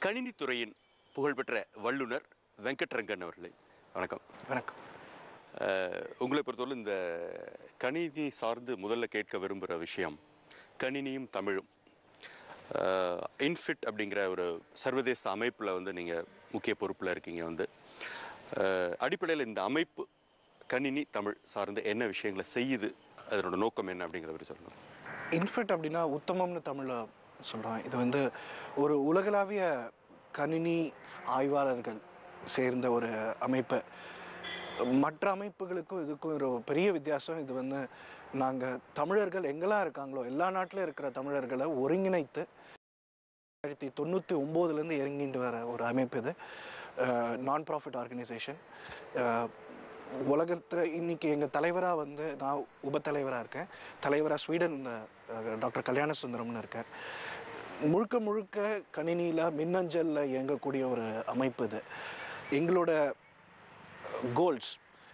கணினித்துறையின் புகழ்பெற்ற வல்லுனர் வெங்கட்ரங்கன் அவர்களே வணக்கம் வணக்கம் அஹ், உங்களை பொறுத்தவரை இந்த கணினி சார்ந்து முதல்ல கேட்க விரும்புகிற விஷயம் கணினியும் தமிழும் இன்ஃபிட் அப்படிங்கிற ஒரு சர்வதேச அமைப்பில் வந்து நீங்கள் முக்கிய பொறுப்பில் இருக்கீங்க வந்து அடிப்படையில் இந்த அமைப்பு கணினி தமிழ் சார்ந்து என்ன விஷயங்களை செய்யுது அதனோட நோக்கம் என்ன அப்படிங்கிறத பற்றி சொல்லுங்கள் இன்ஃபிட் அப்படின்னா உத்தமம்னு தமிழில் சொல்கிறோம் இது வந்து ஒரு உலகளாவிய கணினி ஆய்வாளர்கள் சேர்ந்த ஒரு அமைப்பு மற்ற அமைப்புகளுக்கும் இதுக்கும் ஒரு பெரிய வித்தியாசம் இது வந்து நாங்கள் தமிழர்கள் எங்கெல்லாம் இருக்காங்களோ எல்லா நாட்டிலும் இருக்கிற தமிழர்களை ஒருங்கிணைத்து ஆயிரத்தி தொண்ணூற்றி ஒம்போதுலேருந்து இறங்கிட்டு வர ஒரு அமைப்பு இது நான் ப்ராஃபிட் ஆர்கனைசேஷன் உலகத்தில் இன்னைக்கு எங்கள் தலைவராக வந்து நான் உபத்தலைவராக இருக்கேன் தலைவராக ஸ்வீடன் அஹ், டாக்டர் கல்யாண சுந்தரம்னு இருக்கேன் முழுக்க முழுக்க கணினியில் மின்னஞ்சலில் இயங்கக்கூடிய ஒரு அமைப்பு இது எங்களோட goals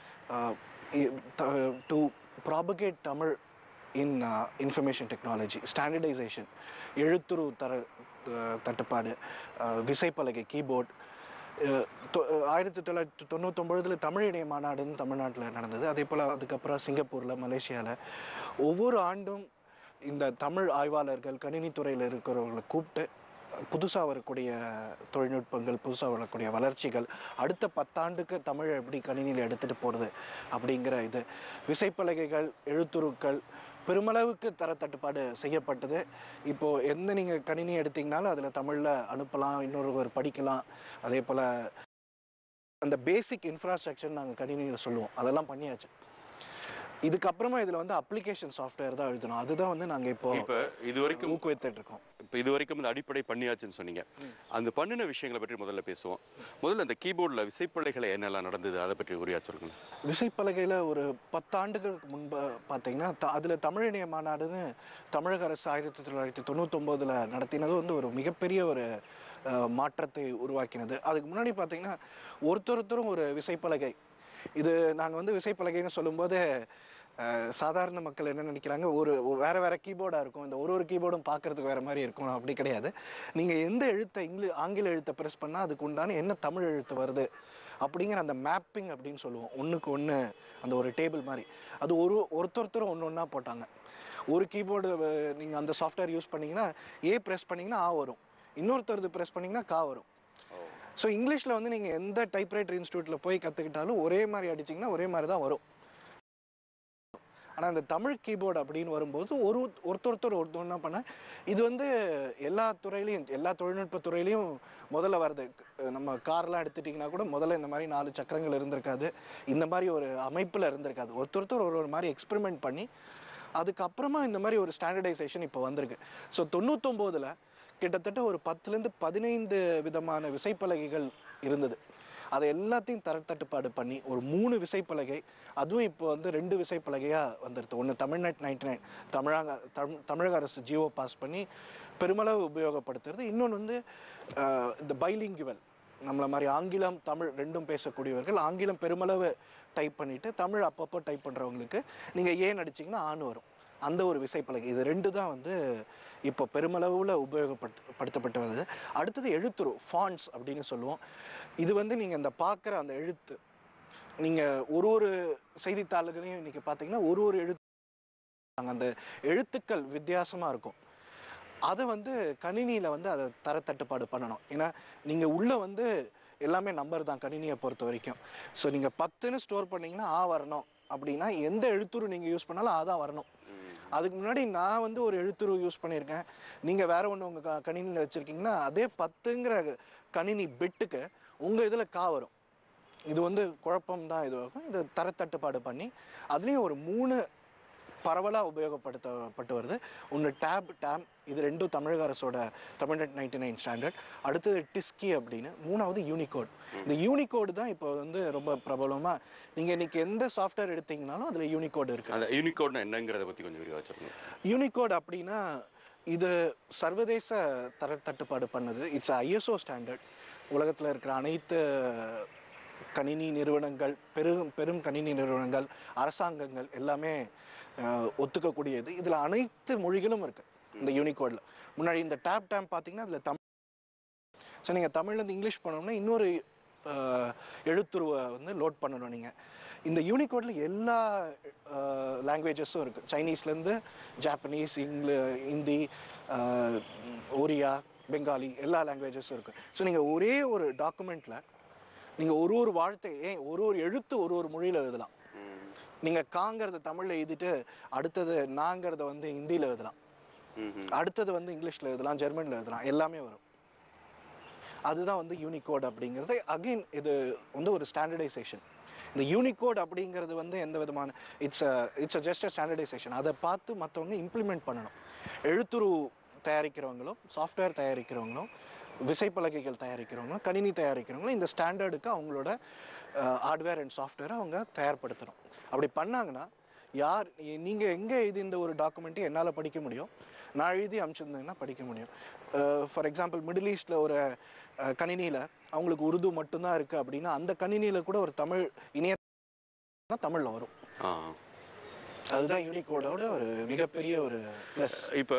to propagate Tamil in information technology standardization எழுத்துரு தர அஹ், தட்டுப்பாடு அஹ், விசைப்பலகை கீபோர்ட் ஆயிரத்தி தொள்ளாயிரத்தி தொண்ணூத்தொம்பதுல தமிழ் இணைய மாநாடுன்னு தமிழ்நாட்டில் நடந்தது அதே போல் அதுக்கப்புறம் சிங்கப்பூரில் மலேசியாவில் ஒவ்வொரு ஆண்டும் இந்த தமிழ் ஆய்வாளர்கள் கணினித்துறையில் இருக்கிறவங்களை கூப்பிட்டு புதுசாக வரக்கூடிய தொழில்நுட்பங்கள் புதுசாக வரக்கூடிய வளர்ச்சிகள் அடுத்த பத்தாண்டுக்கு தமிழை எப்படி கணினியில் எடுத்துகிட்டு போகிறது அப்படிங்கிற இது விசைப்பலகைகள் எழுத்துருக்கள் பெருமளவுக்கு தர தட்டுப்பாடு செய்யப்பட்டது இப்போது எந்த நீங்கள் கணினி எடுத்தீங்கனாலும் அதில் தமிழில் அனுப்பலாம் இன்னொருவர் படிக்கலாம் அதே போல் அந்த பேசிக் இன்ஃப்ராஸ்ட்ரக்சர் நாங்கள் கணினியில் சொல்லுவோம் அதெல்லாம் பண்ணியாச்சு இதுக்கப்புறமா இதில் வந்து அப்ளிகேஷன் சாஃப்ட்வேர் தான் எழுதணும் அதுதான் வந்து நாங்கள் இப்போ இப்போ இது வரைக்கும் ஊக்குவித்துட்டு இருக்கோம் இப்போ இது வரைக்கும் இந்த அடிப்படை பண்ணியாச்சுன்னு சொன்னீங்க அந்த பண்ணின விஷயங்களை பற்றி முதல்ல பேசுவோம் முதல்ல அந்த கீபோர்டில் விசைப்பலகைகளை என்னெல்லாம் நடந்தது அதை பற்றி உரையா சொல்லுங்க விசைப்பலகையில் ஒரு பத்தாண்டுகளுக்கு முன்பு பார்த்தீங்கன்னா த அதில் தமிழ் இணைய மாநாடுன்னு தமிழக அரசு ஆயிரத்தி தொள்ளாயிரத்தி தொண்ணூத்தொம்போதில் நடத்தினது வந்து ஒரு மிகப்பெரிய ஒரு அஹ், மாற்றத்தை உருவாக்கினது அதுக்கு முன்னாடி பார்த்தீங்கன்னா ஒருத்தர் ஒருத்தரும் ஒரு விசைப்பலகை இது நாங்கள் வந்து விசைப்பலகைன்னு சொல்லும்போது அஹ், சாதாரண மக்கள் என்ன நினைக்கிறாங்க ஒரு ஒரு வேற வேற கீபோர்டாக இருக்கும் இந்த ஒரு ஒரு கீபோர்டும் பார்க்கறதுக்கு வேற மாதிரி இருக்கும் அப்படி கிடையாது நீங்கள் எந்த எழுத்தை இங்கிலீஷ் ஆங்கில எழுத்தை ப்ரெஸ் பண்ணால் அதுக்கு உண்டான என்ன தமிழ் எழுத்து வருது அப்படிங்கிற அந்த மேப்பிங் அப்படின்னு சொல்லுவோம் ஒன்றுக்கு ஒன்று அந்த ஒரு டேபிள் மாதிரி அது ஒரு ஒருத்தொருத்தரும் ஒன்று ஒன்றா போட்டாங்க ஒரு கீபோர்டு நீங்கள் அந்த சாஃப்ட்வேர் யூஸ் பண்ணீங்கன்னா ஏ ப்ரெஸ் பண்ணீங்கன்னா ஆ வரும் இன்னொருத்தரது ப்ரெஸ் பண்ணீங்கன்னா கா வரும் ஸோ இங்கிலீஷில் வந்து நீங்கள் எந்த டைப்ரைட்டர் இன்ஸ்டியூட்டில் போய் கற்றுக்கிட்டாலும் ஒரே மாதிரி அடிச்சிங்கன்னா ஒரே மாதிரி தான் வரும் ஆனால் இந்த தமிழ் கீபோர்டு அப்படின்னு வரும்போது ஒரு ஒருத்தர் ஒருத்தர் ஒருத்தர் என்ன பண்ண இது வந்து எல்லா துறையிலையும் எல்லா தொழில்நுட்ப துறையிலையும் முதல்ல வருது க- நம்ம கார்லாம் எடுத்துட்டிங்கன்னா கூட முதல்ல இந்த மாதிரி நாலு சக்கரங்கள் இருந்திருக்காது இந்த மாதிரி ஒரு அமைப்பில் இருந்திருக்காது ஒருத்தர் ஒருத்தர் ஒரு ஒரு மாதிரி எக்ஸ்பெரிமெண்ட் பண்ணி அதுக்கப்புறமா இந்த மாதிரி ஒரு ஸ்டாண்டர்டைசேஷன் இப்போ வந்திருக்கு ஸோ தொண்ணூத்தொம்போதில் கிட்டத்தட்ட ஒரு பத்துலேருந்து பதினைந்து விதமான விசைப்பலகைகள் இருந்தது அதை எல்லாத்தையும் தரத்தட்டுப்பாடு பண்ணி ஒரு மூணு விசைப்பலகை அதுவும் இப்போ வந்து ரெண்டு விசைப்பலகையாக வந்துடுது ஒன்று தமிழ்நாட் நைன்டி நைன் தமிழக தமிழ் தமிழக அரசு ஜியோ பாஸ் பண்ணி பெருமளவு உபயோகப்படுத்துறது இன்னொன்று வந்து ஆஹ், இந்த பைலிங்குவல் நம்மள மாதிரி ஆங்கிலம் தமிழ் ரெண்டும் பேசக்கூடியவர்கள் ஆங்கிலம் பெருமளவு டைப் பண்ணிவிட்டு தமிழ் அப்பப்போ டைப் பண்ணுறவங்களுக்கு நீங்கள் ஏன் அடிச்சிங்கன்னா ஆண் வரும் அந்த ஒரு விசைப்பலகை இது ரெண்டு தான் வந்து இப்போ பெருமளவில் உபயோகப்பட்டு படுத்தப்பட்டு வருது அடுத்தது எழுத்துரு ஃபாண்ட்ஸ் அப்படின்னு சொல்லுவோம் இது வந்து நீங்கள் இந்த பார்க்குற அந்த எழுத்து நீங்கள் ஒரு ஒரு செய்தித்தாள்களையும் இன்றைக்கி பார்த்தீங்கன்னா ஒரு ஒரு எழுத்து அந்த எழுத்துக்கள் வித்தியாசமாக இருக்கும் அதை வந்து கணினியில் வந்து அதை தரத்தட்டுப்பாடு பண்ணணும் ஏன்னா நீங்கள் உள்ளே வந்து எல்லாமே நம்பர் தான் கணினியை பொறுத்த வரைக்கும் ஸோ நீங்கள் பத்துன்னு ஸ்டோர் பண்ணீங்கன்னா ஆ வரணும் அப்படின்னா எந்த எழுத்துரு நீங்கள் யூஸ் பண்ணாலும் ஆ தான் வரணும் அதுக்கு முன்னாடி நான் வந்து ஒரு எழுத்துரு யூஸ் பண்ணியிருக்கேன் நீங்கள் வேற ஒன்று உங்கள் க கணினியில் வச்சுருக்கீங்கன்னா அதே பத்துங்கிற கணினி பிட்டுக்கு உங்கள் இதில் கா வரும் இது வந்து குழப்பம் தான் இது ஆகும் இது தரத்தட்டுப்பாடு பண்ணி அதுலேயும் ஒரு மூணு பரவலாக உபயோகப்படுத்தப்பட்டு வருது ஒன்று டேப் டேம் இது ரெண்டும் தமிழக அரசோட தமிழ்நெட் நைன்டி நைன் ஸ்டாண்டர்ட் அடுத்தது டிஸ்கி அப்படின்னு மூணாவது யூனிகோட் இந்த யூனிகோடு தான் இப்போ வந்து ரொம்ப பிரபலமாக நீங்கள் இன்னைக்கு எந்த சாஃப்ட்வேர் எடுத்தீங்கனாலும் அதில் யூனிகோடு இருக்குது அந்த யூனிகோட்னா என்னங்கிறத பற்றி கொஞ்சம் விரிவாக சொல்லுங்க யூனிகோட் அப்படின்னா இது சர்வதேச தர தட்டுப்பாடு பண்ணது இட்ஸ் ஐஎஸ்ஓ ஸ்டாண்டர்ட் உலகத்தில் இருக்கிற அனைத்து கணினி நிறுவனங்கள் பெரும் பெரும் கணினி நிறுவனங்கள் அரசாங்கங்கள் எல்லாமே அஹ், ஒத்துக்கக்கூடியது இதில் அனைத்து மொழிகளும் இருக்கு இந்த யூனிகோடில் முன்னாடி இந்த டேப் டேம் பார்த்தீங்கன்னா அதில் தமிழ் ஸோ நீங்கள் தமிழ்லேருந்து இங்கிலீஷ் பண்ணோம்னா இன்னொரு அஹ், எழுத்துருவை வந்து லோட் பண்ணணும் நீங்கள் இந்த யூனிகோடில் எல்லா லாங்குவேஜஸும் இருக்குது சைனீஸ்லேருந்து ஜாப்பனீஸ் இங்கில ஹிந்தி அஹ், ஒரியா பெங்காலி எல்லா லாங்குவேஜஸும் இருக்குது ஸோ நீங்கள் ஒரே ஒரு டாக்குமெண்ட்டில் நீங்கள் ஒரு ஒரு வார்த்தை ஏன் ஒரு ஒரு எழுத்து ஒரு ஒரு மொழியில் எழுதலாம் நீங்கள் காங்கிறத தமிழில் எழுதிட்டு அடுத்தது நாங்கிறத வந்து ஹிந்தியில் எழுதலாம் அடுத்தது வந்து இங்கிலீஷில் எழுதலாம் ஜெர்மனில் எழுதலாம் எல்லாமே வரும் அதுதான் வந்து யூனிகோட் அப்படிங்கிறது அகைன் இது வந்து ஒரு ஸ்டாண்டர்டைசேஷன் இந்த யூனிகோட் அப்படிங்கிறது வந்து எந்த விதமான it's it's just a standardization அதை பார்த்து மற்றவங்க இம்ப்ளிமெண்ட் பண்ணணும் எழுத்துரு தயாரிக்கிறவங்களும் சாஃப்ட்வேர் தயாரிக்கிறவங்களும் விசைப்பலகைகள் தயாரிக்கிறவங்களும் கணினி தயாரிக்கிறவங்களும் இந்த ஸ்டாண்டர்டுக்கு அவங்களோட ஹார்ட்வேர் அண்ட் சாஃப்ட்வேரை அவங்க தயார்படுத்தணும் அப்படி பண்ணாங்கன்னா யார் நீங்கள் எங்கே எழுதி இந்த ஒரு டாக்குமெண்ட்டை என்னால் படிக்க முடியும் நான் எழுதி அனுப்பிச்சிருந்தேங்கன்னா படிக்க முடியும் ஃபார் எக்ஸாம்பிள் மிடில் ஈஸ்டில் ஒரு கணினியில் அவங்களுக்கு உருது மட்டும்தான் இருக்குது அப்படின்னா அந்த கணினியில் கூட ஒரு தமிழ் இணைய தமிழில் வரும் ஆ அதுதான் யூனிகோடோட ஒரு மிகப்பெரிய ஒரு ப்ளஸ் இப்போ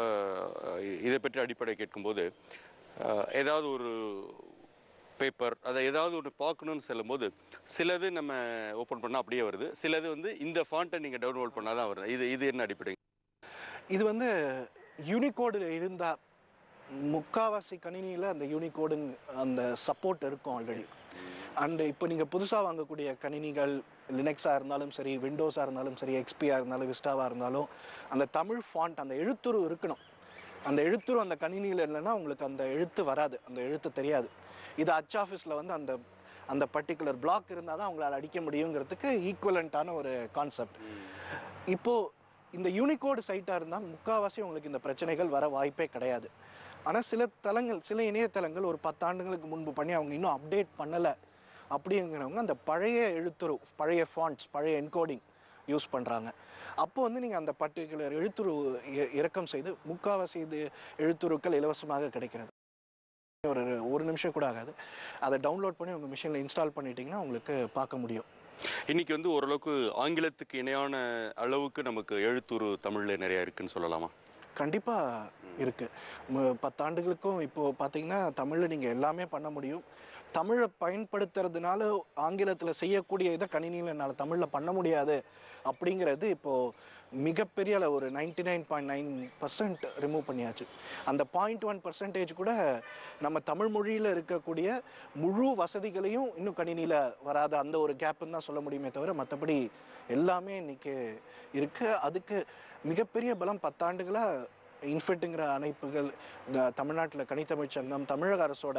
இதை பற்றி அடிப்படை கேட்கும்போது அஹ், ஏதாவது ஒரு பேப்பர் அதை ஏதாவது ஒன்று பார்க்கணும்னு சொல்லும்போது சிலது நம்ம ஓப்பன் பண்ணால் அப்படியே வருது சிலது வந்து இந்த ஃபாண்ட்டை நீங்கள் டவுன்லோட் பண்ணால் தான் வருது இது இது என்ன அடிப்படை இது வந்து யூனிகோடு இருந்தால் முக்காவாசி கணினியில் அந்த யூனிகோடுங்க அந்த சப்போர்ட் இருக்கும் ஆல்ரெடி அண்ட் இப்போ நீங்கள் புதுசாக வாங்கக்கூடிய கணினிகள் லினக்ஸாக இருந்தாலும் சரி விண்டோஸாக இருந்தாலும் சரி எக்ஸ்பியாக இருந்தாலும் விஸ்டாவாக இருந்தாலும் அந்த தமிழ் ஃபாண்ட் அந்த எழுத்துரு இருக்கணும் அந்த எழுத்துரு அந்த கணினியில் இல்லைன்னா உங்களுக்கு அந்த எழுத்து வராது அந்த எழுத்து தெரியாது இது அச் ஆஃபீஸில் வந்து அந்த அந்த பர்டிகுலர் பிளாக் இருந்தால் தான் அவங்களால அடிக்க முடியுங்கிறதுக்கு ஈக்குவலண்ட்டான ஒரு கான்செப்ட் இப்போது இந்த யூனிகோடு சைட்டாக இருந்தால் முக்கால்வாசி உங்களுக்கு இந்த பிரச்சனைகள் வர வாய்ப்பே கிடையாது ஆனால் சில தளங்கள் சில இணையதளங்கள் ஒரு பத்தாண்டுகளுக்கு முன்பு பண்ணி அவங்க இன்னும் அப்டேட் பண்ணலை அப்படிங்கிறவங்க அந்த பழைய எழுத்துரு பழைய ஃபாண்ட்ஸ் பழைய என்கோடிங் யூஸ் பண்ணுறாங்க அப்போ வந்து நீங்கள் அந்த பர்டிகுலர் எழுத்துரு இ- இறக்கம் செய்து முக்கால்வாசி இது எழுத்துருக்கள் இலவசமாக கிடைக்கிறது ஒரு ஒரு நிமிஷம் கூட ஆகாது அதை டவுன்லோட் பண்ணி உங்கள் மிஷினில் இன்ஸ்டால் பண்ணிட்டீங்கன்னா உங்களுக்கு பார்க்க முடியும் இன்னைக்கு வந்து ஓரளவுக்கு ஆங்கிலத்துக்கு இணையான அளவுக்கு நமக்கு எழுத்துரு தமிழில் நிறைய இருக்குன்னு சொல்லலாமா கண்டிப்பாக இருக்குது பத்தாண்டுகளுக்கும் இப்போது பார்த்தீங்கன்னா தமிழில் நீங்கள் எல்லாமே பண்ண முடியும் தமிழை பயன்படுத்துறதுனால ஆங்கிலத்தில் செய்யக்கூடிய இதை கணினியில் என்னால் தமிழில் பண்ண முடியாது அப்படிங்கிறது இப்போது மிகப்பெரிய அளவு ஒரு ninety nine point nine percent remove பண்ணியாச்சு அந்த பாயிண்ட் ஒன் பர்சன்டேஜ் கூட நம்ம தமிழ் மொழியில் இருக்கக்கூடிய முழு வசதிகளையும் இன்னும் கணினியில் வராத அந்த ஒரு கேப்புன்னு தான் சொல்ல முடியுமே தவிர மற்றபடி எல்லாமே இன்னைக்கு இருக்குது அதுக்கு மிகப்பெரிய பலம் பத்தாண்டுகளாக இன்ஃபெட்டுங்கிற அமைப்புகள் இந்த தமிழ்நாட்டில் கனித்தமிழ் சங்கம் தமிழக அரசோட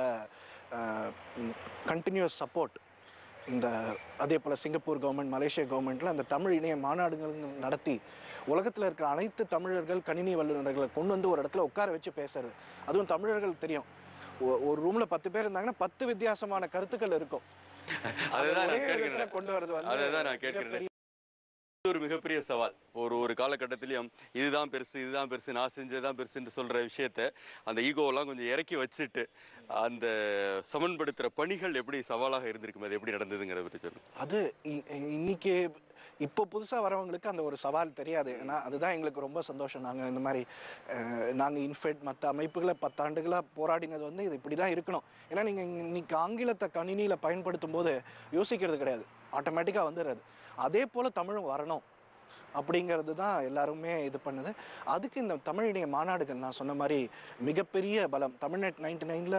கண்டினியூஸ் சப்போர்ட் இந்த அதே போல் சிங்கப்பூர் கவர்மெண்ட் மலேசியா கவர்மெண்ட்டில் அந்த தமிழ் இணைய மாநாடுகள் நடத்தி உலகத்தில் இருக்கிற அனைத்து தமிழர்கள் கணினி வல்லுநர்களை கொண்டு வந்து ஒரு இடத்துல உட்கார வச்சு பேசுறது அதுவும் தமிழர்கள் தெரியும் ஒ- ஒரு ரூமில் பத்து பேர் இருந்தாங்கன்னா பத்து வித்தியாசமான கருத்துக்கள் இருக்கும் அதை அதுதான் ஒரே நான் இடத்துல கேட்கிறேன் கொண்டு வரது வந்து அதுதான் நான் கேட்கிறேன் மிகப்பெரிய இது ஒரு மிகப்பெரிய சவால் ஒரு ஒரு காலகட்டத்திலையும் இதுதான் பெருசு இதுதான் பெருசு நான் செஞ்சதுதான் பெருசுன்னு சொல்ற விஷயத்த அந்த ஈகோவெல்லாம் கொஞ்சம் இறக்கி வச்சுட்டு அந்த சமன்படுத்துற பணிகள் எப்படி சவாலாக இருந்திருக்கும் அது எப்படி நடந்ததுங்கிறத பற்றி சொல்லுங்க அது இ- இன்னைக்கு இப்போ புதுசாக வரவங்களுக்கு அந்த ஒரு சவால் தெரியாது ஏன்னா அதுதான் எங்களுக்கு ரொம்ப சந்தோஷம் நாங்கள் இந்த மாதிரி நாங்கள் இன்ஃபெட் மற்ற அமைப்புகளை பத்தாண்டுகளாக போராடினது வந்து இது இப்படி தான் இருக்கணும் ஏன்னா நீங்கள் இன்னைக்கு ஆங்கிலத்தை கணினியில் பயன்படுத்தும் போது யோசிக்கிறது கிடையாது ஆட்டோமேட்டிக்காக வந்துடுறது அதே போல் தமிழும் வரணும் அப்படிங்கிறது தான் எல்லாருமே இது பண்ணுது அதுக்கு இந்த தமிழ் இணைய மாநாடுகள் நான் சொன்ன மாதிரி மிகப்பெரிய பலம் தமிழ்நெட் நைன்டி நைனில்